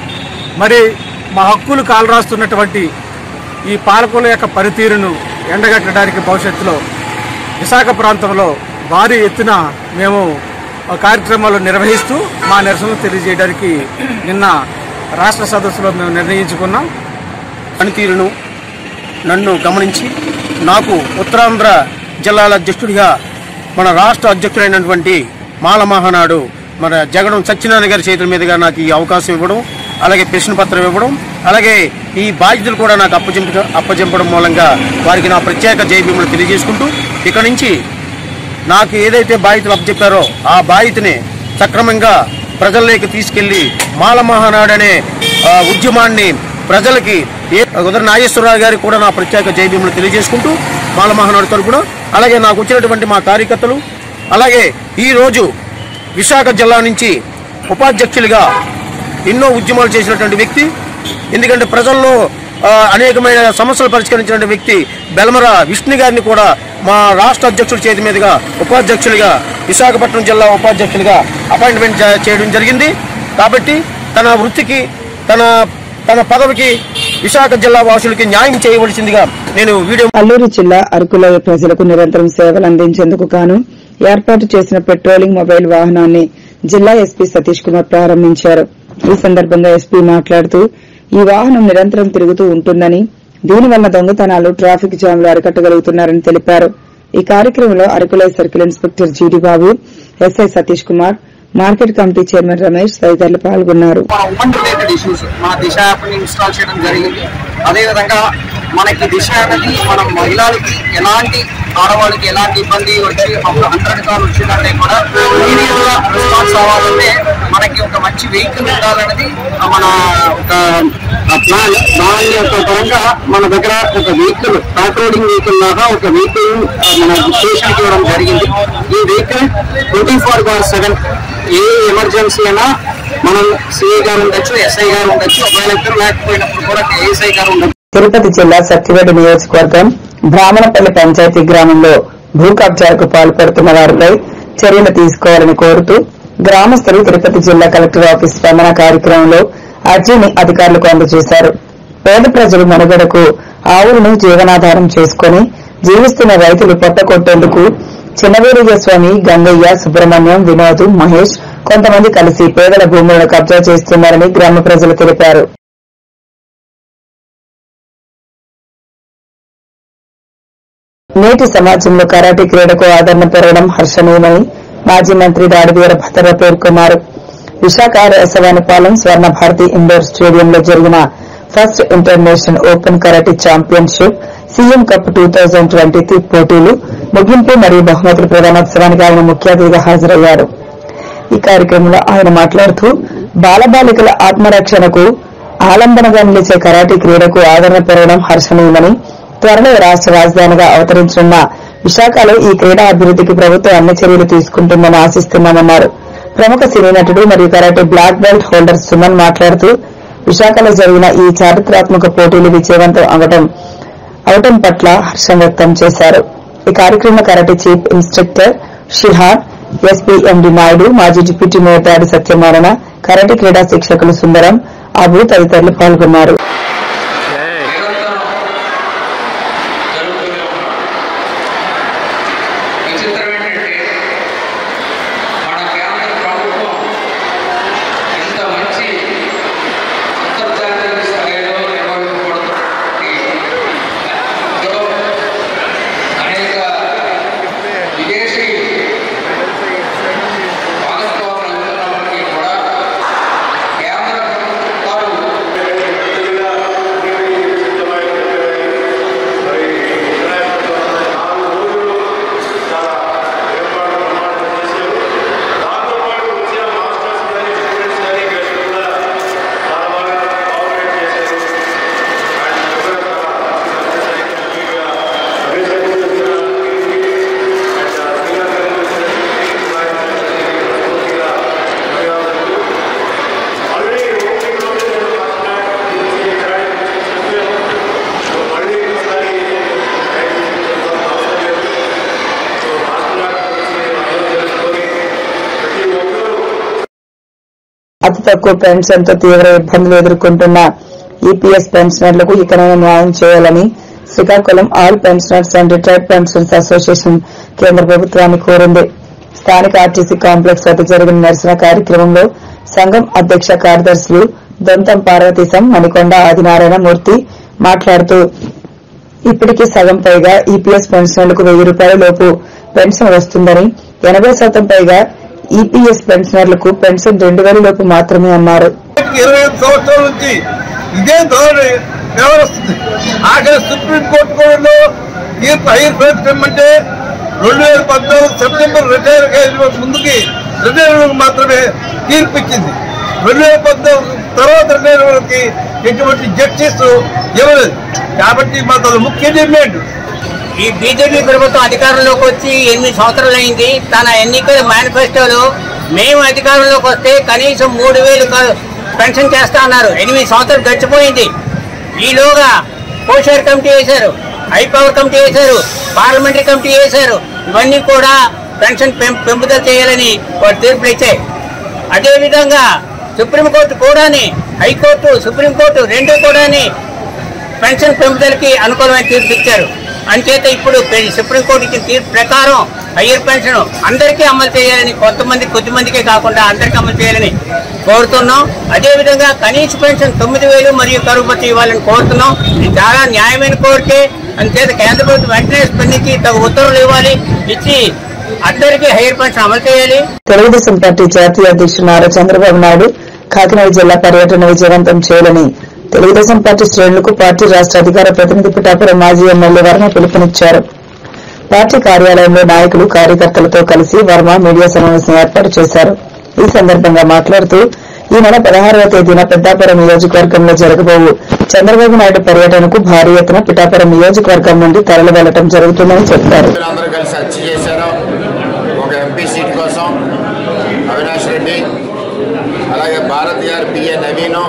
మరి మా హక్కులు కాలరాస్తున్నటువంటి ఈ పాలకుల యొక్క పనితీరును ఎండగట్టడానికి భవిష్యత్తులో విశాఖ ప్రాంతంలో భారీ ఎత్తున మేము ఆ కార్యక్రమాలు నిర్వహిస్తూ మా నిరసనలు తెలియజేయడానికి నిన్న రాష్ట్ర సదస్సులో మేము నిర్ణయించుకున్నాం పనితీరును నన్ను గమనించి నాకు ఉత్తరాంధ్ర జిల్లాల అధ్యక్షుడిగా మన రాష్ట్ర అధ్యక్షుడైనటువంటి మాల మహానాడు మన జగడం సత్యనారాయణ గారి చేతుల మీదుగా నాకు ఈ అవకాశం ఇవ్వడం అలాగే ప్రశ్న పత్రం ఇవ్వడం అలాగే ఈ బాధ్యతలు కూడా నాకు అప్పచెంప అప్పచెంపడం మూలంగా వారికి నా ప్రత్యేక జైభీములు తెలియజేసుకుంటూ ఇక నుంచి నాకు ఏదైతే బాధ్యతలు అప్పచెప్పారో ఆ బాధ్యతని సక్రమంగా ప్రజల్లోకి తీసుకెళ్లి మాల మహానాడు అనే ఆ, ఉద్యమాన్ని ప్రజలకి ఏ ఉదర నాగేశ్వరరావు గారికి కూడా నా ప్రత్యేక జైభీములు తెలియజేసుకుంటూ మాల మహానాడు తరపున అలాగే నాకు వచ్చినటువంటి మా కార్యకర్తలు అలాగే ఈ రోజు విశాఖ జిల్లా నుంచి ఉపాధ్యక్షులుగా ఎన్నో ఉద్యమాలు చేసినటువంటి వ్యక్తి ఎందుకంటే ప్రజల్లో ఆ, అనేకమైన సమస్యలు పరిష్కరించినటువంటి వ్యక్తి బెలమర విష్ణు గారిని కూడా మా రాష్ట్ర అధ్యక్షుడి చేతి మీదుగా ఉపాధ్యక్షులుగా విశాఖపట్నం జిల్లా ఉపాధ్యక్షులుగా అపాయింట్మెంట్ చే- చేయడం జరిగింది కాబట్టి తన వృత్తికి తన తన పదవికి విశాఖ జిల్లా వాసులకి న్యాయం చేయవలసిందిగా నేను వీడియో అల్లూరు జిల్లా అరకులో ప్రజలకు నిరంతరం సేవలు అందించేందుకు గాను ఏర్పాటు చేసిన పెట్రోలింగ్ మొబైల్ వాహనాన్ని జిల్లా ఎస్పీ సతీష్ కుమార్ ప్రారంభించారు ఈ సందర్భంగా ఎస్పీ మాట్లాడుతూ ఈ వాహనం నిరంతరం తిరుగుతూ ఉంటుందని దీనివల్ల దొంగతనాలు ట్రాఫిక్ జామ్లు అరికట్టగలుగుతున్నారని తెలిపారు ఈ కార్యక్రమంలో అరకులై circle inspector GD Babu SI Satish Kumar market committee chairman Ramesh తదితరులు పాల్గొన్నారు మన ఉమెన్ రిలేటెడ్ ఇష్యూస్ మన దిశ యాప్ని ఇన్స్టాల్ చేయడం జరిగింది అదేవిధంగా మనకి దిశ అనేది మనం మహిళలకి ఎలాంటి ఆడవాళ్ళకి ఎలాంటి ఇబ్బంది వచ్చి ఒక హండ్రెడ్ కాల్ వచ్చిందంటే కూడా immediate గా రెస్పాన్స్ అవ్వాలంటే మనకి ఒక మంచి వెహికల్ ఉండాలనేది మన ఒక ప్లాన్ దాని యొక్క పరంగా మన దగ్గర ఒక వెహికల్ పెట్రోలింగ్ వెహికల్ లాగా ఒక వెహికల్ మన స్టేషన్కి ఇవ్వడం జరిగింది ఈ vehicle twenty four by seven ఏ ఎమర్జెన్సీ అయినా మనం సిఐ గారు ఉండొచ్చు ఎస్ఐ గారు ఉండొచ్చు ఒకవేళ ఇద్దరు లేకపోయినప్పుడు కూడా ఏఎస్ఐ గారు ఉండొచ్చు తిరుపతి జిల్లా సత్యవేడి నియోజకవర్గం బ్రాహ్మణపల్లి పంచాయతీ గ్రామంలో భూ కబ్జాలకు పాల్పడుతున్న వారిపై చర్యలు తీసుకోవాలని కోరుతూ గ్రామస్తులు తిరుపతి జిల్లా కలెక్టర్ ఆఫీస్ స్పందన కార్యక్రమంలో అర్జీని అధికారులకు అందజేశారు పేద ప్రజలు మనుగడకు ఆవులను జీవనాధారం చేసుకుని జీవిస్తున్న రైతులు పొట్టకొట్టేందుకు చిన్నవీరయ్య స్వామి గంగయ్య సుబ్రహ్మణ్యం వినోద్ మహేష్ కొంతమంది కలిసి పేదల భూములను కబ్జా చేస్తున్నారని గ్రామ ప్రజలు తెలిపారు నేటి సమాజంలో కరాటే క్రీడకు ఆదరణ పెరగడం హర్షణీయమని మాజీ మంత్రి దాడి వీరభద్ర పేర్కొన్నారు విశాఖ రసవానిపాలెం స్వర్ణ భారతి ఇండోర్ స్టేడియంలో జరిగిన first international open karate championship CM cup two thousand twenty పోటీలు ముగింపు మరియు బహుమతుల ప్రదానోత్సవానికి ఆయన ముఖ్య అతిథిగా హాజరయ్యారు ఈ కార్యక్రమంలో ఆయన మాట్లాడుతూ బాలబాలికల ఆత్మరక్షణకు ఆలంబనగా నిలిచే కరాటే క్రీడకు ఆదరణ పెరగడం హర్షణీయమని త్వరలో రాష్ట రాజధానిగా అవతరించనున్న విశాఖలో ఈ క్రీడా అభివృద్దికి ప్రభుత్వం అన్ని చర్యలు తీసుకుంటుందని ఆశిస్తున్నామన్నారు ప్రముఖ సినీ నటుడు మరియు karate black belt holder Suman మాట్లాడుతూ విశాఖలో జరిగిన ఈ చారిత్రాత్మక పోటీలు విజయవంతం అవడం అవటం పట్ల హర్షం వ్యక్తం చేశారు ఈ కార్యక్రమంలో కరాటే చీఫ్ ఇన్స్ట్రక్టర్ షిహార్ ఎస్పీ ఎండి నాయుడు మాజీ డిప్యూటీ మేయర్ దాడి సత్యనారాయణ కరాటే క్రీడా శిక్షకులు సుందరం అబు తదితరులు పాల్గొన్నారు విచిత్రం ఏంటంటే మన కేంద్ర ప్రభుత్వం ఇంత మంచి అంతర్జాతీయ స్థాయిలో నిర్వహించబడుతున్నటువంటి ఇందులో అనేక విదేశీ భాగస్వాములు ఉన్నప్పటికీ కూడా కేంద్ర ప్రభుత్వాలు తక్కువ పెన్షన్ తో తీవ్ర ఇబ్బందులు ఎదుర్కొంటున్న ఈపీఎస్ పెన్షనర్లకు ఇకనైనా న్యాయం చేయాలని Srikakulam all pensioners and retired pensioners association కేంద్ర ప్రభుత్వాన్ని కోరింది స్థానిక ఆర్టీసీ కాంప్లెక్స్ వద్ద జరిగిన నిరసన కార్యక్రమంలో సంఘం అధ్యక్ష కార్యదర్శులు దొంతం పార్వతీశం మణికొండ ఆదినారాయణ మూర్తి మాట్లాడుతూ ఇప్పటికీ సగం పైగా ఈపీఎస్ పెన్షనర్లకు వెయ్యి రూపాయల లోపు పెన్షన్ వస్తుందని ఎనభై శాతం పైగా ఈపీఎస్ పెన్షనర్లకు పెన్షన్ రెండు వేల లోపు మాత్రమే అన్నారు ఇరవై ఐదు సంవత్సరాల నుంచి ఇదే ధోరణి వ్యవహరిస్తుంది ఆఖరి సుప్రీంకోర్టు కూడా తీర్పు హైర్ కోర్టు ఇమ్మంటే రెండు వేల పద్నాలుగు సెప్టెంబర్ రిటైర్ అయిన ముందుకి రిటైర్ మాత్రమే తీర్పు ఇచ్చింది రెండు వేల పద్నాలుగు తర్వాత రిటైర్ వాళ్ళకి ఎటువంటి జస్టిస్ ఇవ్వలేదు కాబట్టి మా తన ముఖ్య డిమాండ్ ఈ బీజేపీ ప్రభుత్వం అధికారంలోకి వచ్చి ఎనిమిది సంవత్సరాలు అయింది తన ఎన్నికల మేనిఫెస్టోలో మేము అధికారంలోకి వస్తే కనీసం మూడు వేలు క- పెన్షన్ చేస్తా అన్నారు ఎనిమిది సంవత్సరాలు గడిచిపోయింది ఈలోగా కోషర్ కమిటీ వేశారు హై పవర్ కమిటీ వేశారు పార్లమెంటరీ కమిటీ వేశారు ఇవన్నీ కూడా పెన్షన్ పెం- పెంపుదల చేయాలని వారు తీర్పులు ఇచ్చాయి అదేవిధంగా సుప్రీంకోర్టు కూడాని హైకోర్టు సుప్రీంకోర్టు రెండు కూడాని పెన్షన్ పెంపుదలకి అనుకూలమైన తీర్పు ఇచ్చారు అంచేత ఇప్పుడు పె- సుప్రీంకోర్టు ఇచ్చిన తీర్పు ప్రకారం హయ్యర్ పెన్షన్ అందరికీ అమలు చేయాలని కొంతమంది కొద్దిమందికే కాకుండా అందరికీ అమలు చేయాలని కోరుతున్నాం అదేవిధంగా కనీస పెన్షన్ తొమ్మిది వేలు మరియు కరువు భత్యం ఇవ్వాలని కోరుతున్నాం ఇది చాలా న్యాయమైన కోరికే అంచేత కేంద్ర ప్రభుత్వం వెంటనే స్పందించి తగు ఉత్తర్వులు ఇవ్వాలి ఇచ్చి అందరికీ హైయర్ పెన్షన్ అమలు చేయాలి తెలుగుదేశం పార్టీ జాతీయ అధ్యక్షుడు నారా చంద్రబాబు నాయుడు కాకినాడ జిల్లా పర్యటన విజయవంతం చేయాలని తెలుగుదేశం పార్టీ శ్రేణులకు పార్టీ రాష్ట్ర అధికార ప్రతినిధి పిఠాపురం మాజీ ఎమ్మెల్యే వర్మ పిలుపునిచ్చారు పార్టీ కార్యాలయంలో నాయకులు కార్యకర్తలతో కలిసి వర్మ మీడియా సమావేశం ఏర్పాటు చేశారు ఈ సందర్భంగా మాట్లాడుతూ ఈ నెల పదహారవ తేదీన పెద్దాపురం నియోజకవర్గంలో జరగబోవు చంద్రబాబు నాయుడు పర్యటనకు భారీ ఎత్తున పిఠాపురం నియోజకవర్గం నుండి తరలి వెళ్లడం జరుగుతుందని చెప్పారు అందరూ కలిసి హత్య చేశారు ఒక ఎంపీ సీట్ కోసం అవినాష్ రెడ్డి అలాగే భారత్ గారు పిఏ నవీను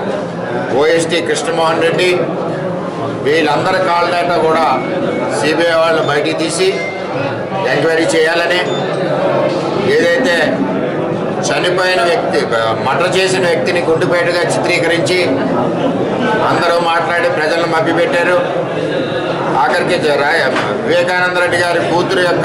ఓఎస్టీ కృష్ణమోహన్ రెడ్డి వీళ్ళందరి కాల్ డేటా కూడా సిబిఐ వాళ్ళు బయటికి తీసి ఎంక్వైరీ చేయాలని ఏదైతే చనిపోయిన వ్యక్తి మర్డర్ చేసిన వ్యక్తిని గుండుపేటగా చిత్రీకరించి అందరూ మాట్లాడి ప్రజలను మభ్యపెట్టారు ఆఖరికి జ- రాయ వివేకానంద రెడ్డి గారి కూతురు యొక్క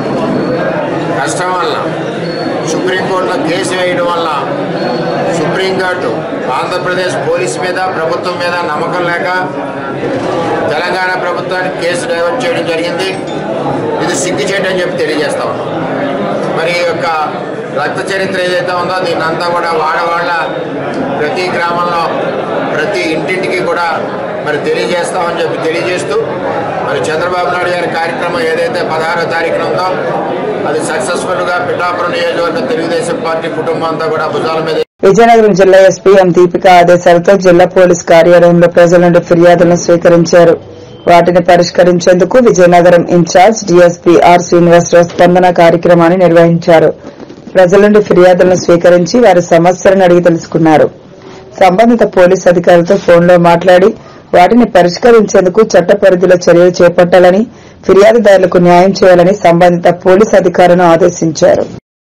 కష్టం వల్ల సుప్రీంకోర్టులో కేసు వేయడం వల్ల సుప్రీంకోర్టు ఆంధ్రప్రదేశ్ పోలీస్ మీద ప్రభుత్వం మీద నమ్మకం లేక తెలంగాణ ప్రభుత్వానికి కేసు డైవర్ట్ చేయడం జరిగింది ఇది సిగ్గు చేయడం అని చెప్పి తెలియజేస్తా ఉన్నాం మరి ఈ యొక్క రక్త చరిత్ర ఏదైతే ఉందో దీన్ని అంతా కూడా వాడవాళ్ళ ప్రతి గ్రామంలో ప్రతి ఇంటింటికి కూడా మరి తెలియజేస్తామని చెప్పి తెలియజేస్తూ మరి చంద్రబాబు నాయుడు గారి కార్యక్రమం ఏదైతే పదహారో తారీఖున ఉందో అది సక్సెస్ఫుల్గా పిఠాపురం నియోజకవర్గ తెలుగుదేశం పార్టీ కుటుంబం అంతా కూడా భుజాల మీద విజయనగరం జిల్లా ఎస్పీ ఎం దీపిక ఆదేశాలతో జిల్లా పోలీస్ కార్యాలయంలో ప్రజల నుండి ఫిర్యాదులను స్వీకరించారు వాటిని పరిష్కరించేందుకు Vizianagaram incharge DSP R Srinivasarao Spandana కార్యక్రమాన్ని నిర్వహించారు ప్రజల నుండి ఫిర్యాదులను స్వీకరించి వారి సమస్యలను అడిగి తెలుసుకున్నారు సంబంధిత పోలీస్ అధికారులతో ఫోన్లో మాట్లాడి వాటిని పరిష్కరించేందుకు చట్ట పరిధిలో చర్యలు చేపట్టాలని ఫిర్యాదుదారులకు న్యాయం చేయాలని సంబంధిత పోలీస్ అధికారులను ఆదేశించారు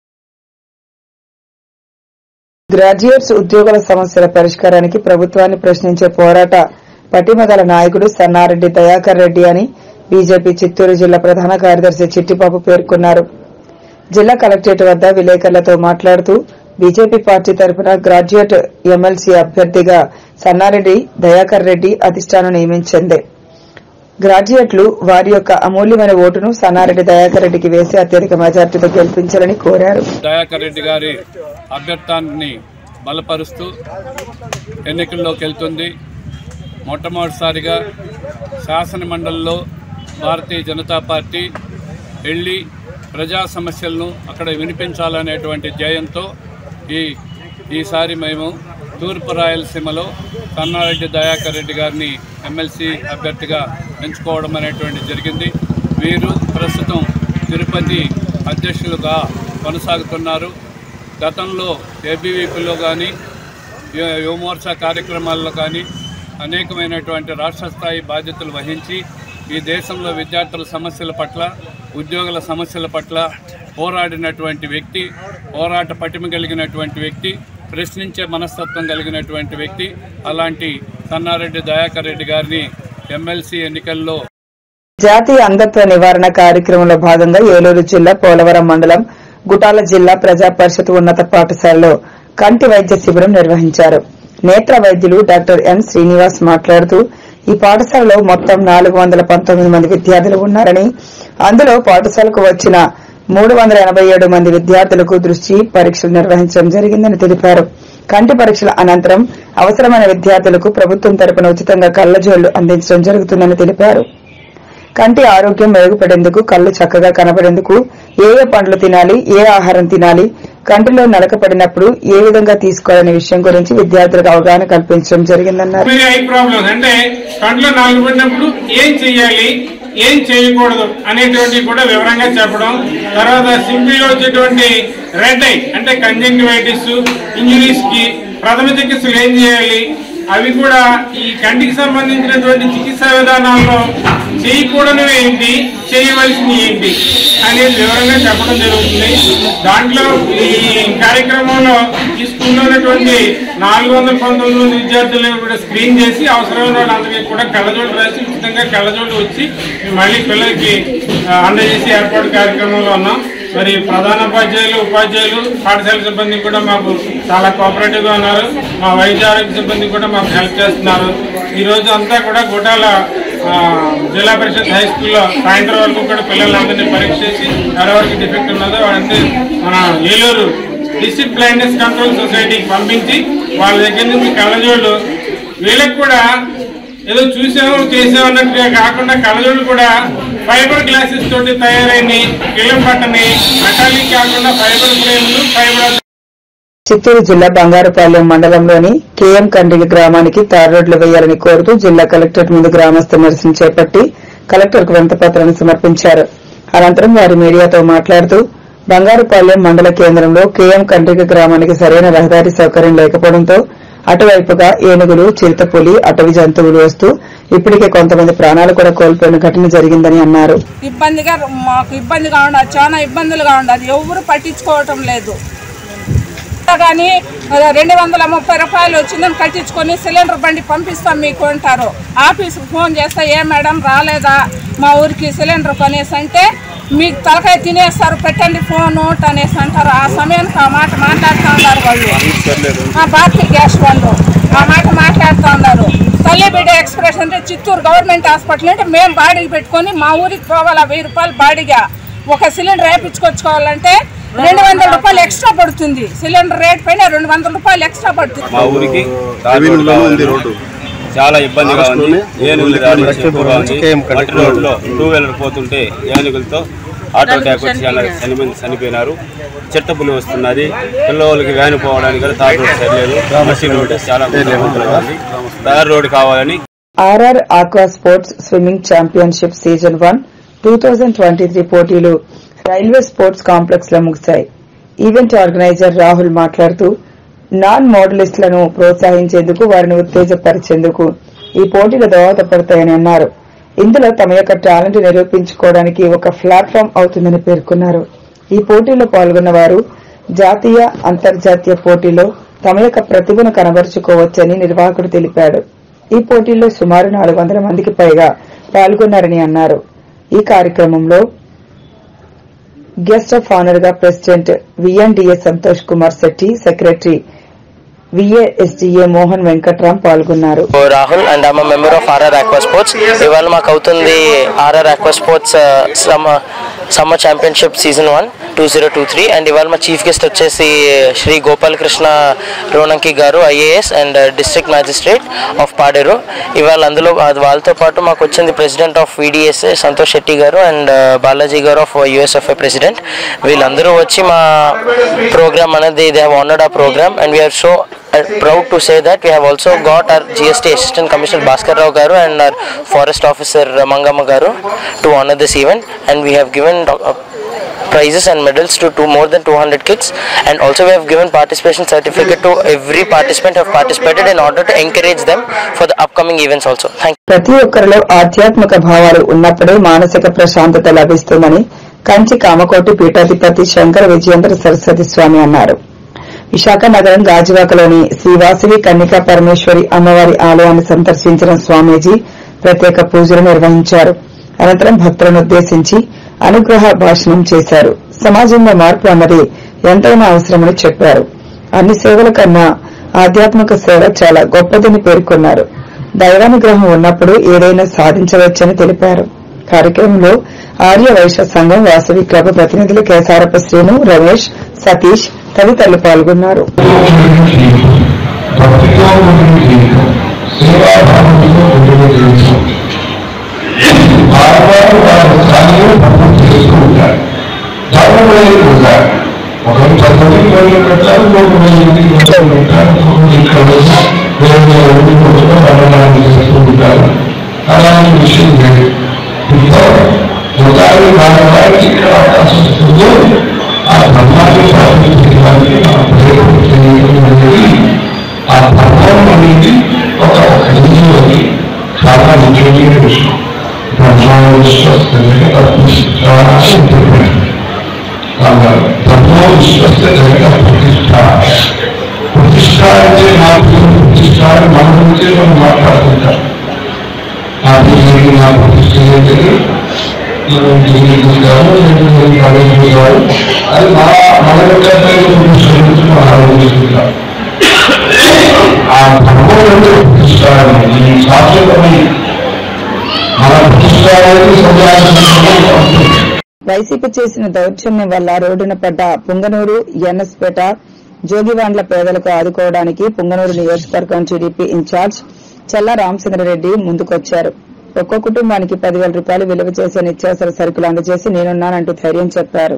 గ్రాడ్యుయేట్స్ ఉద్యోగుల సమస్యల పరిష్కారానికి ప్రభుత్వాన్ని ప్రశ్నించే పోరాట పటిమగల నాయకుడు సన్నారెడ్డి దయాకర్ రెడ్డి అని బీజేపీ చిత్తూరు జిల్లా ప్రధాన కార్యదర్శి చిట్టిబాబు పేర్కొన్నారు జిల్లా కలెక్టరేట్ వద్ద విలేకరులతో మాట్లాడుతూ బీజేపీ పార్టీ తరఫున గ్రాడ్యుయేట్ ఎమ్మెల్సీ అభ్యర్థిగా సన్నారెడ్డి దయాకర్ రెడ్డి అధిష్టానం నియమించింది గ్రాడ్యుయేట్లు వారి యొక్క అమూల్యమైన ఓటును సన్నారెడ్డి దయాకర్ రెడ్డికి వేసి అత్యధిక మెజార్టీతో గెలిపించాలని కోరారు దయాకర్ రెడ్డి గారి అభ్యర్థాన్ని బలపరుస్తూ ఎన్నికల్లోకి వెళ్తుంది మొట్టమొదటిసారిగా శాసన మండలిలో భారతీయ జనతా పార్టీ వెళ్ళి ప్రజా సమస్యలను అక్కడ వినిపించాలనేటువంటి ధ్యేయంతో ఈ ఈసారి మేము తూర్పు రాయలసీమలో కన్నారెడ్డి దయాకర్ రెడ్డి గారిని ఎమ్మెల్సీ అభ్యర్థిగా ఎంచుకోవడం అనేటువంటి జరిగింది వీరు ప్రస్తుతం తిరుపతి అధ్యక్షులుగా కొనసాగుతున్నారు గతంలో ఏబీవీపీలో కానీ యువమోర్చా కార్యక్రమాల్లో కానీ అనేకమైనటువంటి రాష్ట్ర స్థాయి బాధ్యతలు వహించి ఈ దేశంలో విద్యార్థుల సమస్యల పట్ల ఉద్యోగుల సమస్యల పట్ల పోరాడినటువంటి వ్యక్తి పోరాట పటిమ కలిగినటువంటి వ్యక్తి ప్రశ్నించే మనస్తత్వం కలిగినటువంటి వ్యక్తి అలాంటి సన్నారెడ్డి దయాకర్ రెడ్డి గారిని ఎమ్మెల్సీ ఎన్నికల్లో జాతీయ అంధత్వ నివారణ కార్యక్రమంలో భాగంగా ఏలూరు జిల్లా పోలవరం మండలం గుటాల జిల్లా ప్రజా పరిషత్ ఉన్నత పాఠశాలలో కంటి వైద్య శిబిరం నిర్వహించారు నేత్ర వైద్యులు డాక్టర్ ఎన్ శ్రీనివాస్ మాట్లాడుతూ ఈ పాఠశాలలో మొత్తం నాలుగు వందల పంతొమ్మిది మంది విద్యార్థులు ఉన్నారని అందులో పాఠశాలకు వచ్చిన మూడు వందల ఎనబై ఏడు మంది విద్యార్థులకు దృష్టి పరీక్షలు నిర్వహించడం జరిగిందని తెలిపారు కంటి పరీక్షల అనంతరం అవసరమైన విద్యార్థులకు ప్రభుత్వం తరపున ఉచితంగా కళ్లజోళ్లు అందించడం జరుగుతుందని తెలిపారు కంటి ఆరోగ్యం మెరుగుపడేందుకు కళ్ళు చక్కగా కనబడేందుకు ఏ ఏ పండ్లు తినాలి ఏ ఆహారం తినాలి కంటిలో నలకపడినప్పుడు ఏ విధంగా తీసుకోవాలనే విషయం గురించి విద్యార్థులకు అవగాహన కల్పించడం జరిగిందన్నారు వెరీ ఐ ప్రాబ్లమ్స్ అంటే కంట్లో నలగబడినప్పుడు ఏం చెయ్యాలి ఏం చేయకూడదు అనేటువంటివి కూడా వివరంగా చెప్పడం తర్వాత సింపుల్ గా వచ్చేటువంటి రెడ్ ఐ అంటే కంజంక్టివైటిస్ ఇంజురీస్ కి ప్రథమ చికిత్సలు ఏం చేయాలి అవి కూడా ఈ కంటికి సంబంధించినటువంటి చికిత్సా విధానాల్లో చేయకూడనివి ఏంటి చేయవలసినవి ఏంటి అనేది వివరంగా చెప్పడం జరుగుతుంది దాంట్లో ఈ కార్యక్రమంలో ఈ స్కూల్లో ఉన్నటువంటి నాలుగు వందల పంతొమ్మిది మంది విద్యార్థులను కూడా స్క్రీన్ చేసి అవసరమైన వాళ్ళందరికీ కూడా కళ్ళజోడు రాసి ఉచితంగా కళ్ళజోడు వచ్చి మళ్ళీ పిల్లలకి ఆ, అందజేసి ఏర్పాటు కార్యక్రమంలో ఉన్నాం మరి ప్రధాన ఉపాధ్యాయులు ఉపాధ్యాయులు పాఠశాల సిబ్బంది కూడా మాకు చాలా కోఆపరేటివ్ గా ఉన్నారు మా వైద్య ఆరోగ్య సిబ్బంది కూడా మాకు హెల్ప్ చేస్తున్నారు ఈ రోజు అంతా కూడా గుటాల ఆ, జిల్లా పరిషత్ హై స్కూల్లో సాయంత్రం వరకు కూడా పిల్లలందరినీ పరీక్ష చేసి ఎవరెవరికి డిఫెక్ట్ ఉన్నదో వాళ్ళందరూ మన ఏలూరు డిస్ట్రిక్ట్ బ్లైండ్నెస్ కంట్రోల్ సొసైటీకి పంపించి వాళ్ళ దగ్గర నుంచి కళ్ళజోళ్ళు వీళ్ళకి కూడా ఏదో చూసాము చేసాము అన్నట్టుగా కాకుండా కళ్ళజోళ్ళు కూడా ఫైబర్ గ్లాసెస్ తోటి తయారైన కిలం పట్టని మెటాలిక్ కాకుండా ఫైబర్ ఫ్రేమ్లు ఫైబర్ చిత్తూరు జిల్లా బంగారుపాలెం మండలంలోని కేఎం కండ్రిగి గ్రామానికి తార్ రోడ్లు వేయాలని కోరుతూ జిల్లా కలెక్టరేట్ ముందు గ్రామస్తులు నిరసన చేపట్టి కలెక్టర్కు వినతిపత్రాన్ని సమర్పించారు అనంతరం వారు మీడియాతో మాట్లాడుతూ బంగారుపాలెం మండల కేంద్రంలో కేఎం కండ్రిగి గ్రామానికి సరైన రహదారి సౌకర్యం లేకపోవడంతో అటువైపుగా ఏనుగులు చిరుతపులి అటవీ జంతువులు వస్తూ ఇప్పటికే కొంతమంది ప్రాణాలు కూడా కోల్పోయిన ఘటన జరిగిందని అన్నారు ఇబ్బందిగా మాకు ఇబ్బందిగా ఉండదు చాలా ఇబ్బందులుగా ఉండదు ఎవరు పట్టించుకోవటం లేదు కానీ రెండు వందల ముప్పై రూపాయలు వచ్చిందని కట్టించుకొని సిలిండర్ బండి పంపిస్తాం మీకు అంటారు ఆఫీస్కి ఫోన్ చేస్తే ఏ మేడం రాలేదా మా ఊరికి సిలిండర్ కొనేసి అంటే మీకు తలకాయ తినేస్తారు పెట్టండి ఫోన్ అనేసి అంటారు ఆ సమయానికి ఆ మాట మాట్లాడుతూ ఉన్నారు వాళ్ళు ఆ భారతీయ గ్యాస్ వాళ్ళు ఆ మాట మాట్లాడుతూ ఉన్నారు తల్లి బిడ్డ ఎక్స్ప్రెస్ అంటే చిత్తూరు గవర్నమెంట్ హాస్పిటల్ అంటే మేము బాడీకి పెట్టుకొని మా ఊరికి పోవాలా వెయ్యి రూపాయలు బాడీగా ఒక సిలిండర్ వేయించుకొచ్చుకోవాలంటే రెండు వందల రూపాయలు ఎక్స్ట్రా పడుతుంది సిలిండర్ రేట్ పైన రెండు వందల రూపాయలు ఎక్స్ట్రా పడుతుంది మా ఊరికి తార్ రోడ్డు కావాలి. చాలా ఇబ్బందిగా ఉంది ఏనుగులు దాడి ఎక్కువగా ఉంది మట్టి రోడ్లో టూ వీలర్ పోతుంటే ఏనుగులతో ఆటో అటాక్ వచ్చి చాలా చని మంది చనిపోయినారు చిట్టపులి వస్తున్నది పిల్లలకి వ్యాన్ పోవడానికి కూడా తార్ రోడ్ సరిలేదు మట్టి రోడ్డు చాలా ఇబ్బందులుగా ఉంది తార్ రోడ్డు కావాలని RR aqua sports swimming championship season one two thousand twenty three పోటీలు రైల్వే స్పోర్ట్స్ కాంప్లెక్స్ లో ముగిశాయి ఈవెంట్ ఆర్గనైజర్ రాహుల్ మాట్లాడుతూ నాన్ మోడలిస్టులను ప్రోత్సహించేందుకు వారిని ఉత్తేజపరిచేందుకు ఈ పోటీలు దోహదపడతాయని అన్నారు ఇందులో తమ యొక్క టాలెంట్ నిరూపించుకోవడానికి ఒక ప్లాట్ఫామ్ అవుతుందని పేర్కొన్నారు ఈ పోటీలో పాల్గొన్న వారు జాతీయ అంతర్జాతీయ పోటీలో తమ యొక్క ప్రతిభను కనబరుచుకోవచ్చని నిర్వాహకుడు తెలిపాడు ఈ పోటీల్లో సుమారు నాలుగు వందల మందికి పైగా పాల్గొన్నారని అన్నారు ఈ కార్యక్రమంలో గెస్ట్ ఆఫ్ ఆనర్ గా president VNDA Santosh Kumar Shetty secretary VASDA Mohan Venkatram పాల్గొన్నారు Rahul and I'm member of RR aqua sports ఇవాళ మాకు అవుతుంది RR aqua sports summer summer championship season one two zero two three and ఇవాళ మా చీఫ్ గెస్ట్ వచ్చేసి Shri Gopalakrishna Ronanki garu IAS and district magistrate of Paderu ఇవాళ అందులో అది వాళ్ళతో పాటు మాకు వచ్చింది president of VDS Santosh Shetty గారు అండ్ బాలాజీ గారు ఆఫ్ యుఎస్ఎఫ్ఐ ప్రెసిడెంట్ వీళ్ళందరూ వచ్చి మా ప్రోగ్రామ్ అనేది they have honoured a programme and we're so proud to say that we have also got our GST Assistant Commissioner Bhaskar Rao Garu and our Forest Officer uh, Mangama Garu to honor this event and we have given doc- uh, prizes and medals to, to more than 200 kids and also we have given participation certificate to every participant who have participated in order to encourage them for the upcoming events also. Thank ప్రతి ఒక్కరిలో ఆధ్యాత్మిక భావాలు ఉన్నప్పుడే మానసిక ప్రశాంతత లభిస్తుందని కంచి కామకోటి పీఠాధిపతి శంకర విజయేంద్ర సరస్వతి స్వామి అన్నారు విశాఖ నగరం గాజువాకలోని శ్రీ వాసవి కన్నికా పరమేశ్వరి అమ్మవారి ఆలయాన్ని సందర్శించిన స్వామీజీ ప్రత్యేక పూజలు నిర్వహించారు అనంతరం భక్తులను ఉద్దేశించి అనుగ్రహ భాషణం చేశారు సమాజంలో మార్పు అన్నది ఎంతైనా అవసరమని చెప్పారు అన్ని సేవల కన్నా ఆధ్యాత్మిక సేవ చాలా గొప్పదని పేర్కొన్నారు దైవానుగ్రహం ఉన్నప్పుడు ఏదైనా సాధించవచ్చని తెలిపారు కార్యక్రమంలో ఆర్య వైశ్య సంఘం వాసవి క్లబ్ ప్రతినిధులు కేసారప శ్రీను రమేష్ సతీష్ తదితరులు పాల్గొన్నారు వారు వారి స్థాయిలో పనులు చేస్తూ ఉంటారు ధర్మం అనేది ఉంటారు ఒకరు పద్ధతి రోజులు పెట్టారు ఇంకొక వెయ్యి ఇంటికి మొత్తం పెట్టారు ఇంకొకరు ఇక్కడ వచ్చి వేరే వేరే ఊరికి కూడా ధర్మాన్ని చేస్తూ ఉంటారు అలాంటి విషయం లేదు ఇంట్లో ఒకసారి వారి వారికి ఇక్కడ అవకాశం వస్తుందో ఆ ధర్మాన్ని పాటించడానికి మనం ప్రయోగం చేయడం అనేది ఆ ధర్మం అనేది ఒక ఒక ఇంట్లోకి చాలా ముఖ్యమైన విషయం ధర్మాన్ని విశ్వస్తుంది ధర్మం విశ్వస్తే జగత ప్రతిష్ట ప్రతిష్ట అంటే నాకు ప్రతిష్ట అని మన గురించి మనం మాట్లాడుకుంటాం ఆ దీనికి నా ప్రతిష్ట ఏంటంటే మనం జీవించాము నేను పడేసుకుంటారు అది మా మన యొక్క ప్రతిష్ట గురించి మనం ఆలోచిస్తుంటాం ఆ ధర్మం అంటే ప్రతిష్ట అనేది శాశ్వతమైన మన ప్రతిష్ట అనేది సమాజం వైసీపీ చేసిన దౌర్జన్యం వల్ల రోడ్డున పడ్డ పుంగనూరు ఎన్ఎస్పేట జోగివాండ్ల పేదలకు ఆదుకోవడానికి పుంగనూరు నియోజకవర్గం టీడీపీ ఇన్ఛార్జ్ చల్లా రామచంద్రరెడ్డి ముందుకొచ్చారు ఒక్కో కుటుంబానికి పదివేల రూపాయలు విలువ చేసే నిత్యావసర సరుకులు అందజేసి నేనున్నానంటూ ధైర్యం చెప్పారు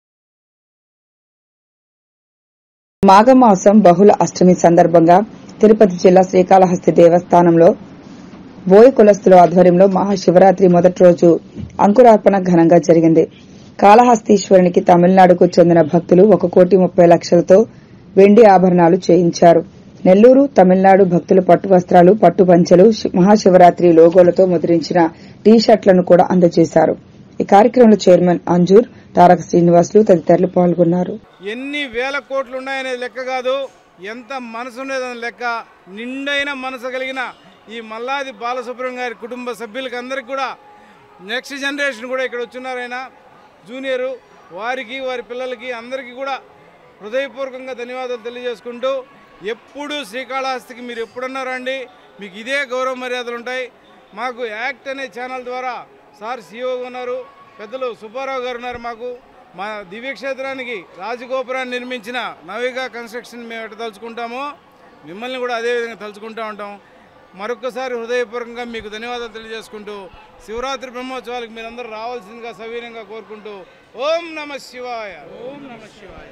మాఘమాసం బహుళ అష్టమి సందర్భంగా తిరుపతి జిల్లా శ్రీకాళహస్తి దేవస్థానంలో బోయ కులస్తుల ఆధ్వర్యంలో మహాశివరాత్రి మొదటి రోజు అంకురార్పణ ఘనంగా జరిగింది కాళహస్తీశ్వరునికి తమిళనాడుకు చెందిన భక్తులు ఒక కోటి ముప్పై లక్షలతో వెండి ఆభరణాలు చేయించారు నెల్లూరు తమిళనాడు భక్తుల పట్టు వస్త్రాలు పట్టు పంచెలు శి- మహాశివరాత్రి లోగోలతో ముద్రించిన టీ షర్ట్లను కూడా అందజేశారు ఈ కార్యక్రమంలో చైర్మన్ అంజూర్ తారక శ్రీనివాసులు తదితరులు పాల్గొన్నారు ఎన్ని వేల కోట్లు ఉన్నాయనేది లెక్క కాదు ఎంత మనసు ఉండేదని లెక్క నిండైన మనసు కలిగిన ఈ మల్లాది బాలసుబ్రహ్మణ్యం గారి కుటుంబ సభ్యులకి అందరికి కూడా నెక్స్ట్ జనరేషన్ కూడా ఇక్కడ వచ్చున్నారు ఆయన జూనియరు వారికి వారి పిల్లలకి అందరికీ కూడా హృదయపూర్వకంగా ధన్యవాదాలు తెలియజేసుకుంటూ ఎప్పుడు శ్రీకాళహస్తికి మీరు ఎప్పుడన్నా రండి మీకు ఇదే గౌరవ మర్యాదలు ఉంటాయి మాకు యాక్ట్ అనే ఛానల్ ద్వారా సార్ సీఓ ఉన్నారు పెద్దలు సుబ్బారావు గారు ఉన్నారు మాకు మా దివ్యక్షేత్రానికి రాజగోపురాన్ని నిర్మించిన నవిగా కన్స్ట్రక్షన్ మేము ఎట్లా తలుచుకుంటామో మిమ్మల్ని కూడా అదే విధంగా తలుచుకుంటూ ఉంటాం మరొకసారి హృదయపూర్వకంగా మీకు ధన్యవాదాలు తెలియజేసుకుంటూ శివరాత్రి బ్రహ్మోత్సవాలకు మీరందరూ రావాల్సిందిగా సవీనంగా కోరుకుంటూ ఓం నమ శివాయ ఓం నమ శివాయ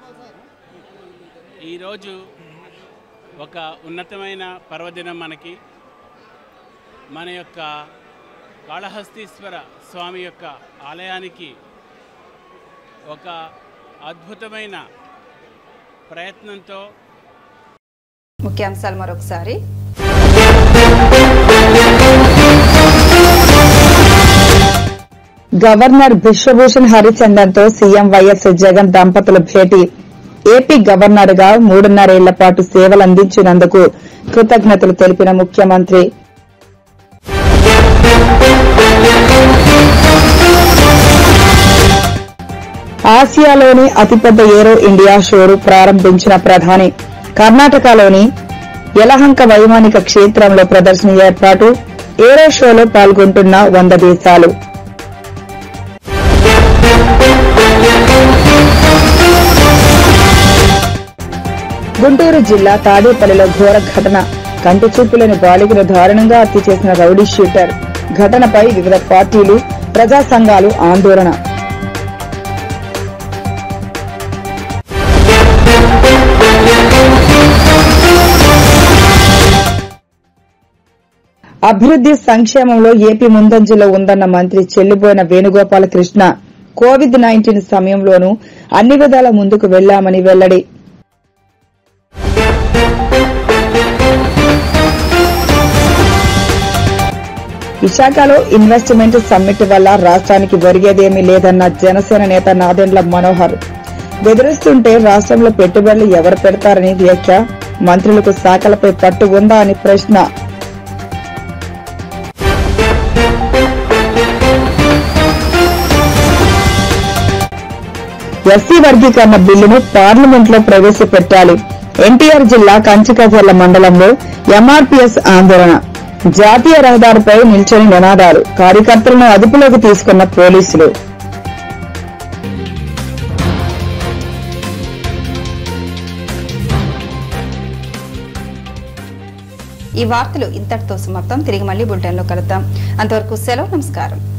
ఈరోజు ఒక ఉన్నతమైన పర్వదినం మనకి మన యొక్క కాళహస్తీశ్వర స్వామి యొక్క ఆలయానికి ఒక అద్భుతమైన ప్రయత్నంతో ముఖ్యాంశాలు మరొకసారి గవర్నర్ బిశ్వభూషణ్ హరిచందన్ తో సీఎం వైఎస్ జగన్ దంపతుల భేటీ ఏపీ గవర్నర్ గా మూడున్నరేళ్ల పాటు సేవలందించినందుకు కృతజ్ఞతలు తెలిపిన ముఖ్యమంత్రి ఆసియాలోని అతిపెద్ద ఏరో ఇండియా షోరు ప్రారంభించిన ప్రధాని కర్ణాటకలోని యలహంక వైమానిక క్షేత్రంలో ప్రదర్శన ఏర్పాటు ఏరో షోలో పాల్గొంటున్న వంద దేశాలు గుంటూరు జిల్లా తాడేపల్లిలో ఘోర ఘటన కంటి చూపులేని బాలికను దారుణంగా హత్య చేసిన రౌడీ షూటర్ ఘటనపై వివిధ పార్టీలు ప్రజా సంఘాలు ఆందోళన అభివృద్ది సంక్షేమంలో ఏపీ ముందంజలో ఉందన్న మంత్రి చెల్లిబోయిన వేణుగోపాల కృష్ణ కోవిడ్ నైన్టీన్ సమయంలోనూ అన్ని విధాల ముందుకు వెళ్లామని వెల్లడి విశాఖలో ఇన్వెస్ట్మెంట్ సమ్మిట్ వల్ల రాష్ట్రానికి ఒరిగేదేమీ లేదన్న జనసేన నేత నాదెండ్ల మనోహర్ బెదిరిస్తుంటే రాష్ట్రంలో పెట్టుబడులు ఎవరు పెడతారని వ్యాఖ్య మంత్రులకు శాఖలపై పట్టు ఉందా అని ప్రశ్న ఎస్సీ వర్గీకరణ బిల్లును పార్లమెంట్ లో ప్రవేశపెట్టాలి ఎన్టీఆర్ జిల్లా కంచికచర్ల మండలంలో ఎంఆర్పీఎస్ ఆందోళన జాతీయ రహదారిపై నిల్చొని నినాదాలు కార్యకర్తలను అదుపులోకి తీసుకున్న పోలీసులు ఈ వార్తలు ఇంతటితో సమాప్తం తిరిగి మళ్ళీ బులెటిన్లో కలుద్దాం అంతవరకు సెలవు నమస్కారం